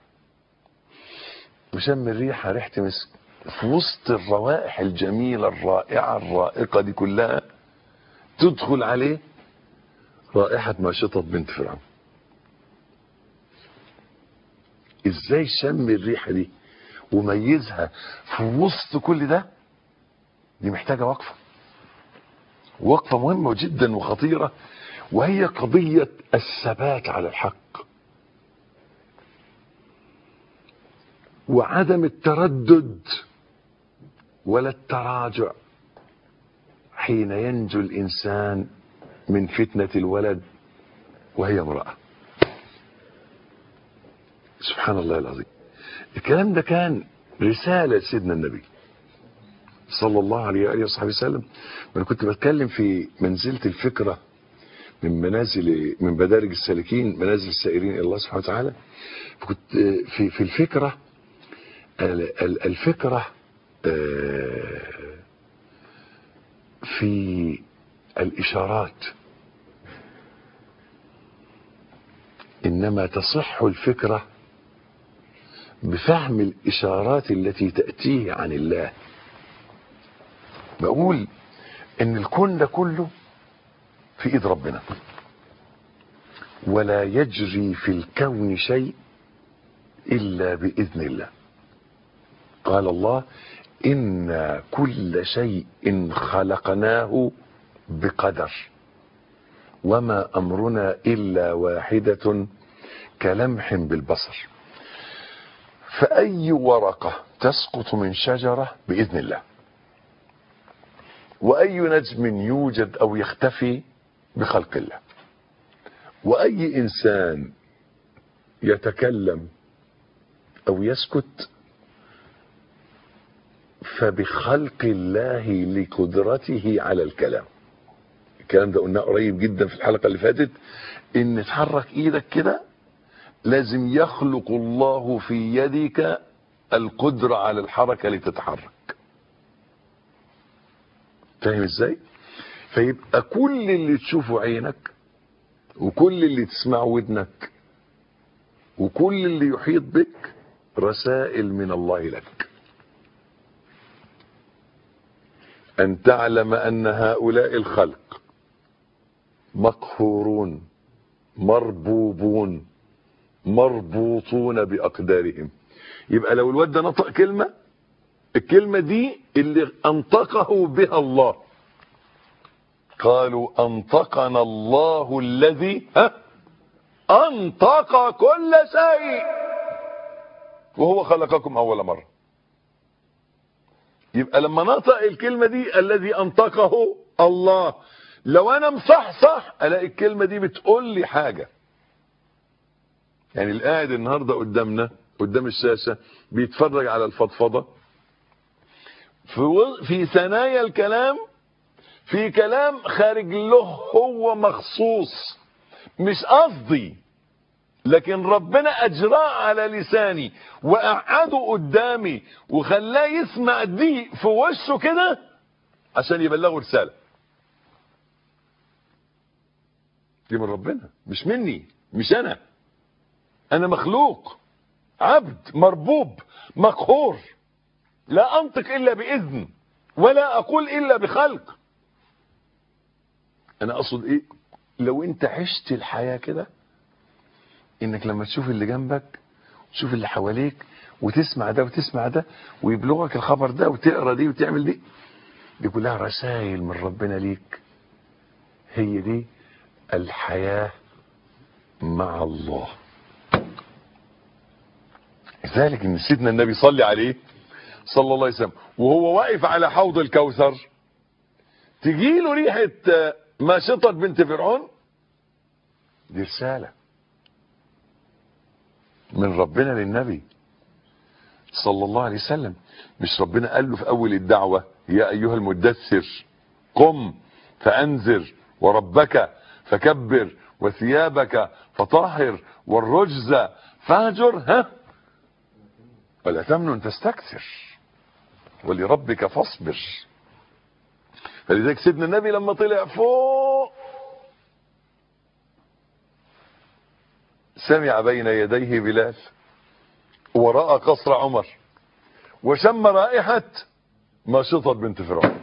وشم الريحة ريحة مسك في وسط الروائح الجميلة الرائعة الرائقة دي كلها تدخل عليه رائحة ماشطة بنت فرعون ازاي شم الريحة دي وميزها في وسط كل ده دي محتاجة وقفة وقفة مهمة جدا وخطيرة وهي قضية الثبات على الحق وعدم التردد ولا التراجع حين ينجو الإنسان من فتنة الولد وهي امرأة سبحان الله العظيم الكلام ده كان رسالة لسيدنا النبي صلى الله عليه وآله وصحبه وسلم أنا كنت بتكلم في منزلة الفكرة من منازل من بدارج السالكين منازل السائرين إلى الله سبحانه وتعالى كنت في في الفكرة ال- ال- الفكرة آه، في الإشارات إنما تصح الفكرة بفهم الإشارات التي تأتيه عن الله بقول إن الكون ده كله في إيد ربنا ولا يجري في الكون شيء إلا بإذن الله قال الله إن كل شيء خلقناه بقدر وما أمرنا إلا واحدة كلمح بالبصر فأي ورقة تسقط من شجرة بإذن الله وأي نجم يوجد أو يختفي بخلق الله وأي إنسان يتكلم أو يسكت فبخلق الله لقدرته على الكلام الكلام ده قلناه قريب جدا في الحلقة اللي فاتت ان تحرك ايدك كده لازم يخلق الله في يدك القدرة على الحركة لتتحرك فاهم ازاي فيبقى كل اللي تشوفه عينك وكل اللي تسمعه ودنك وكل اللي يحيط بك رسائل من الله لك أن تعلم أن هؤلاء الخلق مقهورون مربوبون مربوطون بأقدارهم يبقى لو الواد ده نطق كلمة الكلمة دي اللي أنطقه بها الله قالوا أنطقنا الله الذي ها أنطق كل شيء وهو خلقكم أول مرة يبقى لما نطق الكلمة دي الذي أنطقه الله لو أنا مصحصح ألاقي الكلمة دي بتقول لي حاجة يعني القاعد النهاردة قدامنا قدام الشاشة بيتفرج على الفضفضة في, و... في ثنايا الكلام في كلام خارج له هو مخصوص مش قصدي لكن ربنا اجراه على لساني وقعده قدامي وخلاه يسمع دي في وشه كده عشان يبلغه رساله دي من ربنا مش مني مش انا انا مخلوق عبد مربوب مقهور لا انطق الا باذن ولا اقول الا بخلق انا اقصد ايه لو انت عشت الحياه كده انك لما تشوف اللي جنبك تشوف اللي حواليك وتسمع ده وتسمع ده ويبلغك الخبر ده وتقرا دي وتعمل دي دي كلها رسائل من ربنا ليك هي دي الحياة مع الله لذلك ان سيدنا النبي صلى عليه صلى الله عليه وسلم وهو واقف على حوض الكوثر تجيله ريحة ماشطة بنت فرعون دي رسالة من ربنا للنبي صلى الله عليه وسلم مش ربنا قال له في اول الدعوة يا ايها المدثر قم فانذر وربك فكبر وثيابك فطهر والرجز فاهجر ها ولا تمنن تستكثر ولربك فاصبر فلذلك سيدنا النبي لما طلع فوق سمع بين يديه بلال ورأى قصر عمر وشم رائحة ماشطة بنت فرعون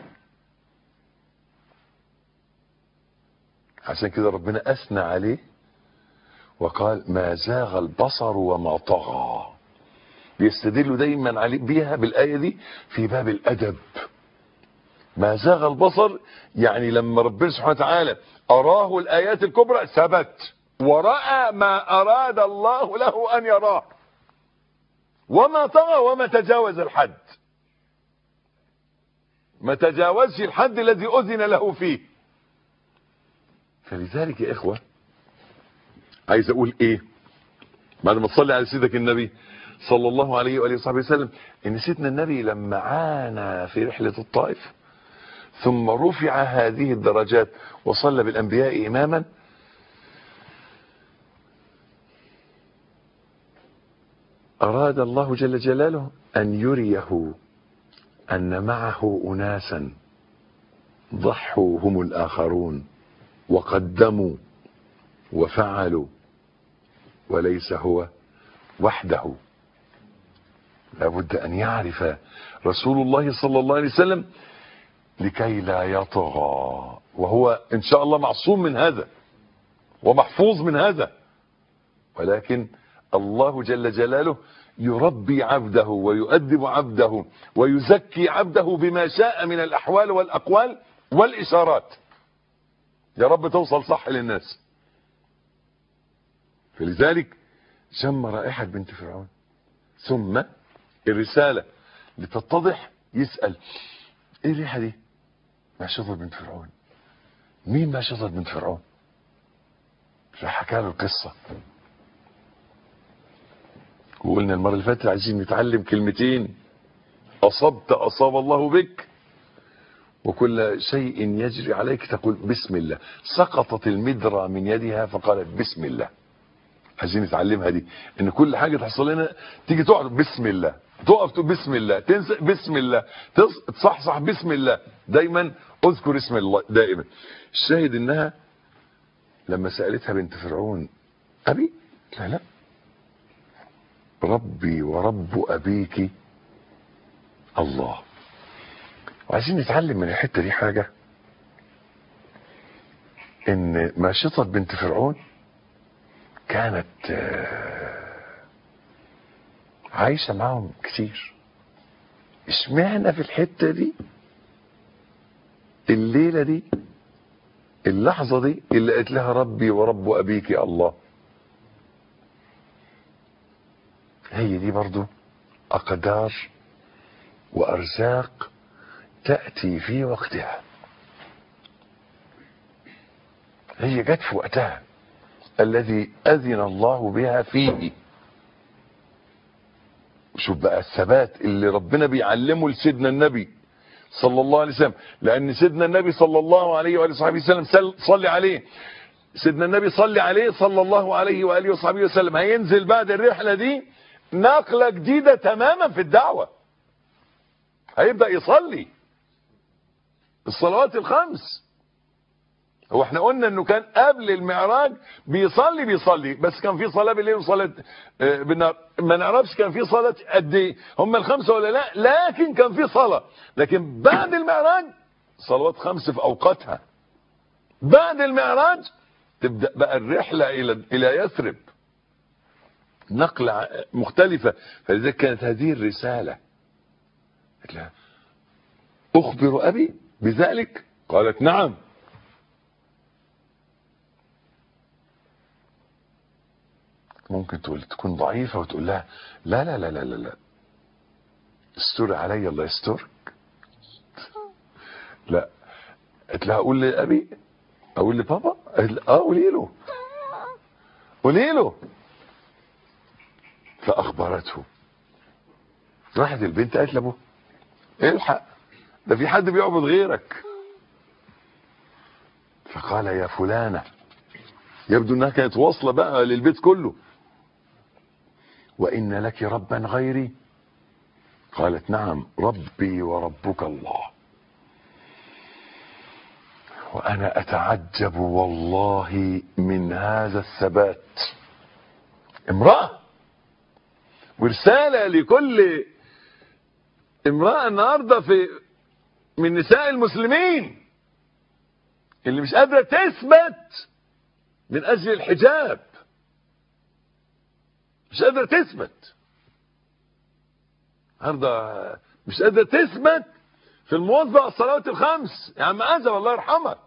عشان كده ربنا أثنى عليه وقال ما زاغ البصر وما طغى بيستدلوا دايما عليه بيها بالآية دي في باب الأدب ما زاغ البصر يعني لما ربنا سبحانه وتعالى أراه الآيات الكبرى ثبت ورأى ما أراد الله له أن يراه وما طغى وما تجاوز الحد ما تجاوزش الحد الذي أذن له فيه فلذلك يا إخوة عايز أقول إيه بعد ما تصلي على سيدك النبي صلى الله عليه وآله وصحبه وسلم إن سيدنا النبي لما عانى في رحلة الطائف ثم رفع هذه الدرجات وصلى بالأنبياء إماما أراد الله جل جلاله أن يريه أن معه أناسا ضحوا هم الآخرون وقدموا وفعلوا وليس هو وحده لابد أن يعرف رسول الله صلى الله عليه وسلم لكي لا يطغى وهو إن شاء الله معصوم من هذا ومحفوظ من هذا ولكن الله جل جلاله يربي عبده ويؤدب عبده ويزكي عبده بما شاء من الأحوال والأقوال والإشارات يا رب توصل صح للناس فلذلك شم رائحة بنت فرعون ثم الرسالة لتتضح يسأل ايه الريحة دي ماشطة بنت فرعون مين ماشطة بنت فرعون فحكى له القصة وقلنا المرة اللي فاتت عايزين نتعلم كلمتين أصبت أصاب الله بك وكل شيء يجري عليك تقول بسم الله سقطت المدرة من يدها فقالت بسم الله عايزين نتعلمها دي ان كل حاجة تحصل لنا تيجي تقعد بسم الله تقف تقول بسم الله تنسى بسم الله تصحصح بسم الله دايما اذكر اسم الله دائما الشاهد انها لما سألتها بنت فرعون ابي لا لا ربي ورب ابيك الله وعايزين نتعلم من الحتة دي حاجة ان ماشطة بنت فرعون كانت عايشة معهم كتير اشمعنى في الحتة دي الليلة دي اللحظة دي اللي قالت لها ربي ورب أبيك يا الله هي دي برضو أقدار وأرزاق تأتي في وقتها هي جت في وقتها الذي أذن الله بها فيه شوف بقى الثبات اللي ربنا بيعلمه لسيدنا النبي صلى الله عليه وسلم لان سيدنا النبي صلى الله عليه واله وصحبه وسلم سل- صلي عليه سيدنا النبي صلي عليه صلى الله عليه واله وصحبه وسلم هينزل بعد الرحله دي نقله جديده تماما في الدعوه هيبدا يصلي الصلوات الخمس هو احنا قلنا انه كان قبل المعراج بيصلي بيصلي بس كان في صلاه بالليل وصلاه آه، بالنهار ما نعرفش كان في صلاه قد ايه هم الخمسه ولا لا لكن كان في صلاه لكن بعد المعراج صلوات خمس في اوقاتها بعد المعراج تبدا بقى الرحله الى الى يثرب نقله ع- مختلفه فلذلك كانت هذه الرساله قالت لها اخبر ابي بذلك قالت نعم ممكن تقول تكون ضعيفة وتقول لها لا لا لا لا لا لا استر علي الله يسترك لا قلت لها اقول لابي اقول لبابا قالت لها، اه قولي له قولي له فاخبرته راحت البنت قالت لابوه الحق ده في حد بيعبد غيرك فقال يا فلانه يبدو انها كانت واصله بقى للبيت كله وان لك ربا غيري قالت نعم ربي وربك الله وانا اتعجب والله من هذا الثبات امراه ورساله لكل امراه النهارده في من نساء المسلمين اللي مش قادره تثبت من اجل الحجاب مش قادره تثبت النهارده مش قادره تثبت في المواظبه على الصلوات الخمس يا عم ازل الله يرحمك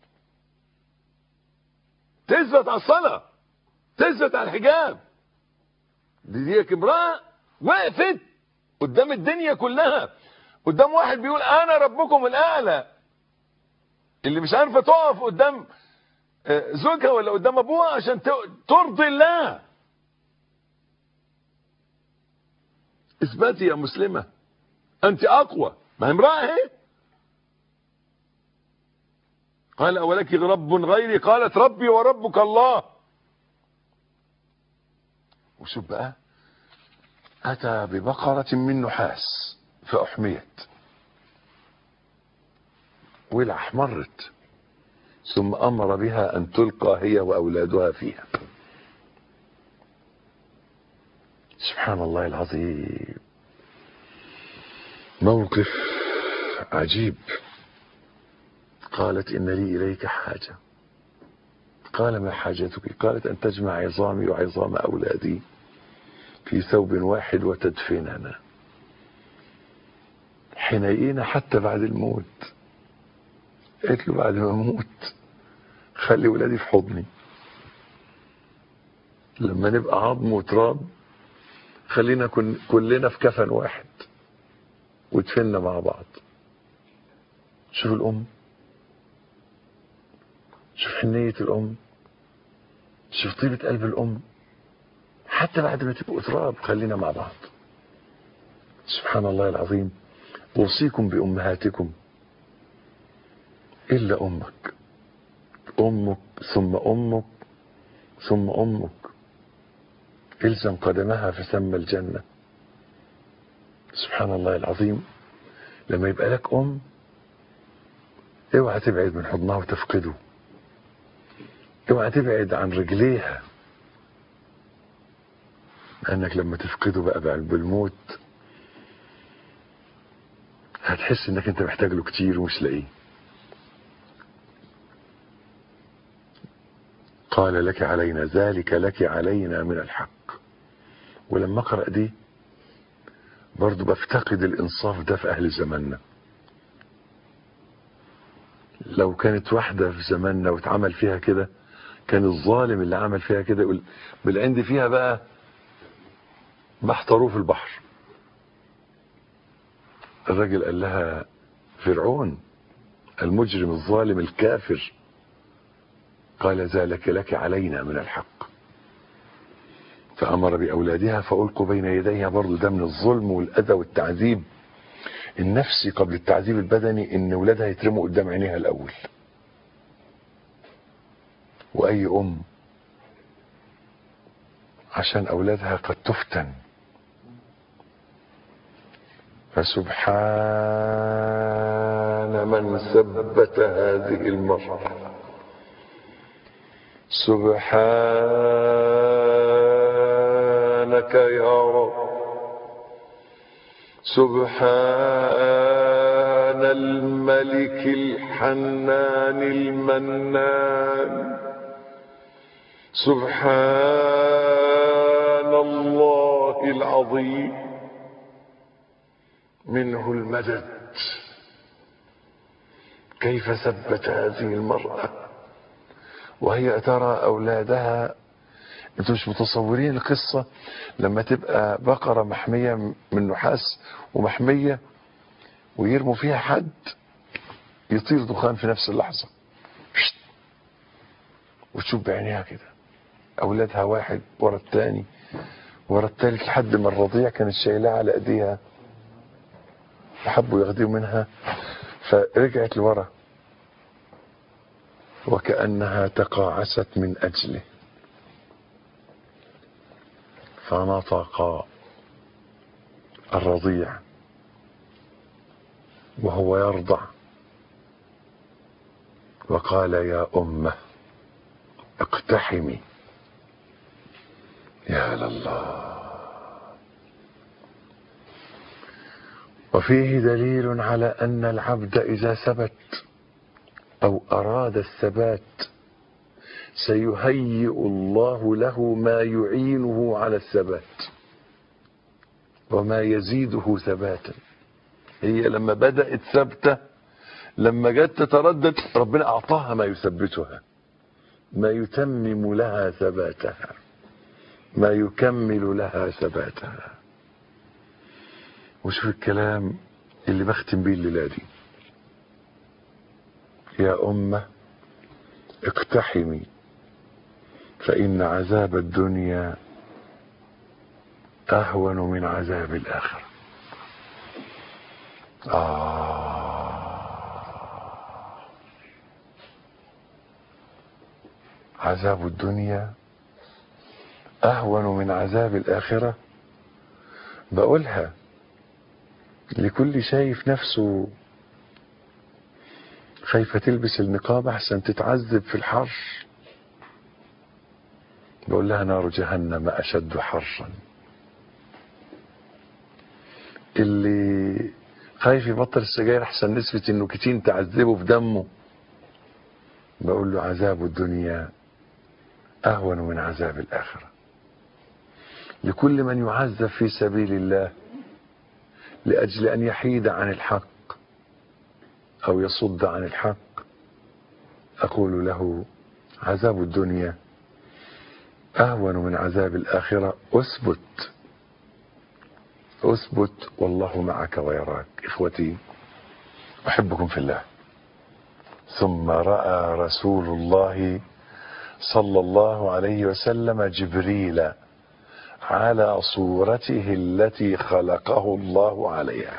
تثبت على الصلاه تثبت على الحجاب دي ديك امراه وقفت قدام الدنيا كلها قدام واحد بيقول انا ربكم الاعلى اللي مش عارفه تقف قدام آه، زوجها ولا قدام ابوها عشان ت- ترضي الله اثبتي يا مسلمه انت اقوى ما هي امراه اهي قال اولك رب غيري قالت ربي وربك الله وشوف بقى اتى ببقره من نحاس فاحميت والاحمرت ثم امر بها ان تلقى هي واولادها فيها سبحان الله العظيم موقف عجيب قالت ان لي اليك حاجه قال ما حاجتك قالت ان تجمع عظامي وعظام اولادي في ثوب واحد وتدفننا حنينة حتى بعد الموت قالت له بعد ما اموت خلي ولادي في حضني لما نبقى عظم وتراب خلينا كن كلنا في كفن واحد ودفنا مع بعض شوف الأم شوف حنية الأم شوف طيبة قلب الأم حتى بعد ما تبقوا تراب خلينا مع بعض سبحان الله العظيم أوصيكم بأمهاتكم إلا أمك أمك ثم أمك ثم أمك الزم قدمها فسم الجنة سبحان الله العظيم لما يبقى لك أم اوعى تبعد من حضنها وتفقده اوعى تبعد عن رجليها لأنك لما تفقده بقى بعد بالموت هتحس انك انت محتاج له كتير ومش لاقيه قال لك علينا ذلك لك علينا من الحق ولما اقرا دي برضو بفتقد الانصاف ده في اهل زماننا لو كانت واحدة في زماننا واتعمل فيها كده كان الظالم اللي عمل فيها كده يقول بالعند فيها بقى محتروه في البحر الراجل قال لها فرعون المجرم الظالم الكافر قال ذلك لك علينا من الحق فأمر بأولادها فألقوا بين يديها برضو ده من الظلم والأذى والتعذيب النفسي قبل التعذيب البدني إن أولادها يترموا قدام عينيها الأول وأي أم عشان أولادها قد تفتن فسبحان من ثبت هذه المرأة سبحانك يا رب سبحان الملك الحنان المنان سبحان الله العظيم منه المدد كيف ثبت هذه المرأة وهي ترى أولادها انتوا مش متصورين القصة لما تبقى بقرة محمية من نحاس ومحمية ويرموا فيها حد يطير دخان في نفس اللحظة وتشوف بعينيها كده أولادها واحد ورا التاني ورا التالت لحد ما الرضيع كانت شايلاه على ايديها فحبوا ياخدوه منها فرجعت لورا وكأنها تقاعست من أجله فنطق الرضيع وهو يرضع وقال يا أمه اقتحمي يا لله وفيه دليل على أن العبد إذا ثبت أو أراد الثبات سيهيئ الله له ما يعينه على الثبات وما يزيده ثباتا هي لما بدأت ثبتة لما جت تتردد ربنا أعطاها ما يثبتها ما يتمم لها ثباتها ما يكمل لها ثباتها وشوف الكلام اللي بختم بيه الليلة دي يا أمة اقتحمي فإن عذاب الدنيا أهون من عذاب الآخرة آه عذاب الدنيا أهون من عذاب الآخرة بقولها لكل شايف نفسه خايفة تلبس النقاب أحسن تتعذب في الحر بقول لها نار جهنم أشد حرا اللي خايف يبطل السجاير أحسن نسبة النكتين تعذبه في دمه بقول له عذاب الدنيا أهون من عذاب الآخرة لكل من يعذب في سبيل الله لأجل أن يحيد عن الحق أو يصد عن الحق أقول له عذاب الدنيا أهون من عذاب الآخرة أثبت أثبت والله معك ويراك إخوتي أحبكم في الله ثم رأى رسول الله صلى الله عليه وسلم جبريل على صورته التي خلقه الله عليها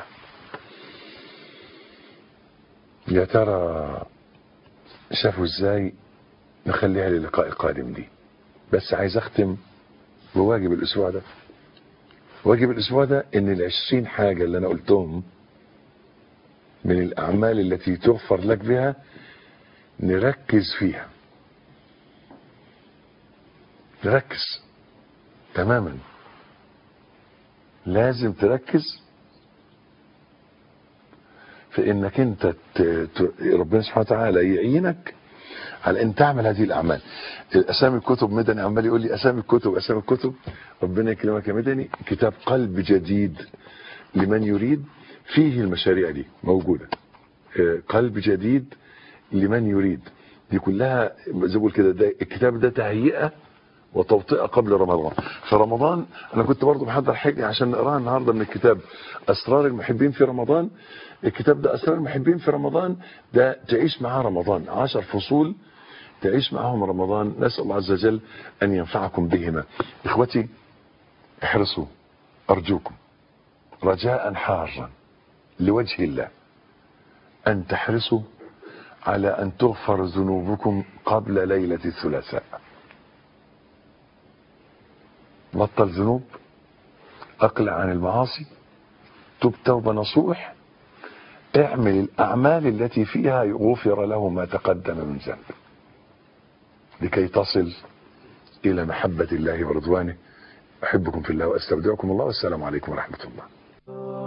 يا ترى شافوا ازاي نخليها للقاء القادم دي بس عايز اختم بواجب الاسبوع ده واجب الاسبوع ده ان العشرين حاجة اللي انا قلتهم من الاعمال التي تغفر لك بها نركز فيها نركز تماما لازم تركز في انك انت ت... ت... ربنا سبحانه وتعالى يعينك على ان تعمل هذه الاعمال اسامي الكتب مدني عمال يقول لي اسامي الكتب اسامي الكتب ربنا يكرمك يا مدني كتاب قلب جديد لمن يريد فيه المشاريع دي موجوده قلب جديد لمن يريد دي كلها زي بقول كده ده الكتاب ده تهيئه وتوطئه قبل رمضان في رمضان انا كنت برضو محضر حاجه عشان نقراها النهارده من الكتاب اسرار المحبين في رمضان الكتاب ده اسرار المحبين في رمضان ده تعيش معاه رمضان عشر فصول تعيش معاهم رمضان نسال الله عز وجل ان ينفعكم بهما اخوتي احرصوا أرجوكم رجاء حارا لوجه الله أن تحرصوا على أن تغفر ذنوبكم قبل ليلة الثلاثاء بطل ذنوب أقلع عن المعاصي تب توبة نصوح اعمل الأعمال التي فيها غفر له ما تقدم من ذنب لكي تصل إلى محبة الله ورضوانه أحبكم في الله وأستودعكم الله والسلام عليكم ورحمة الله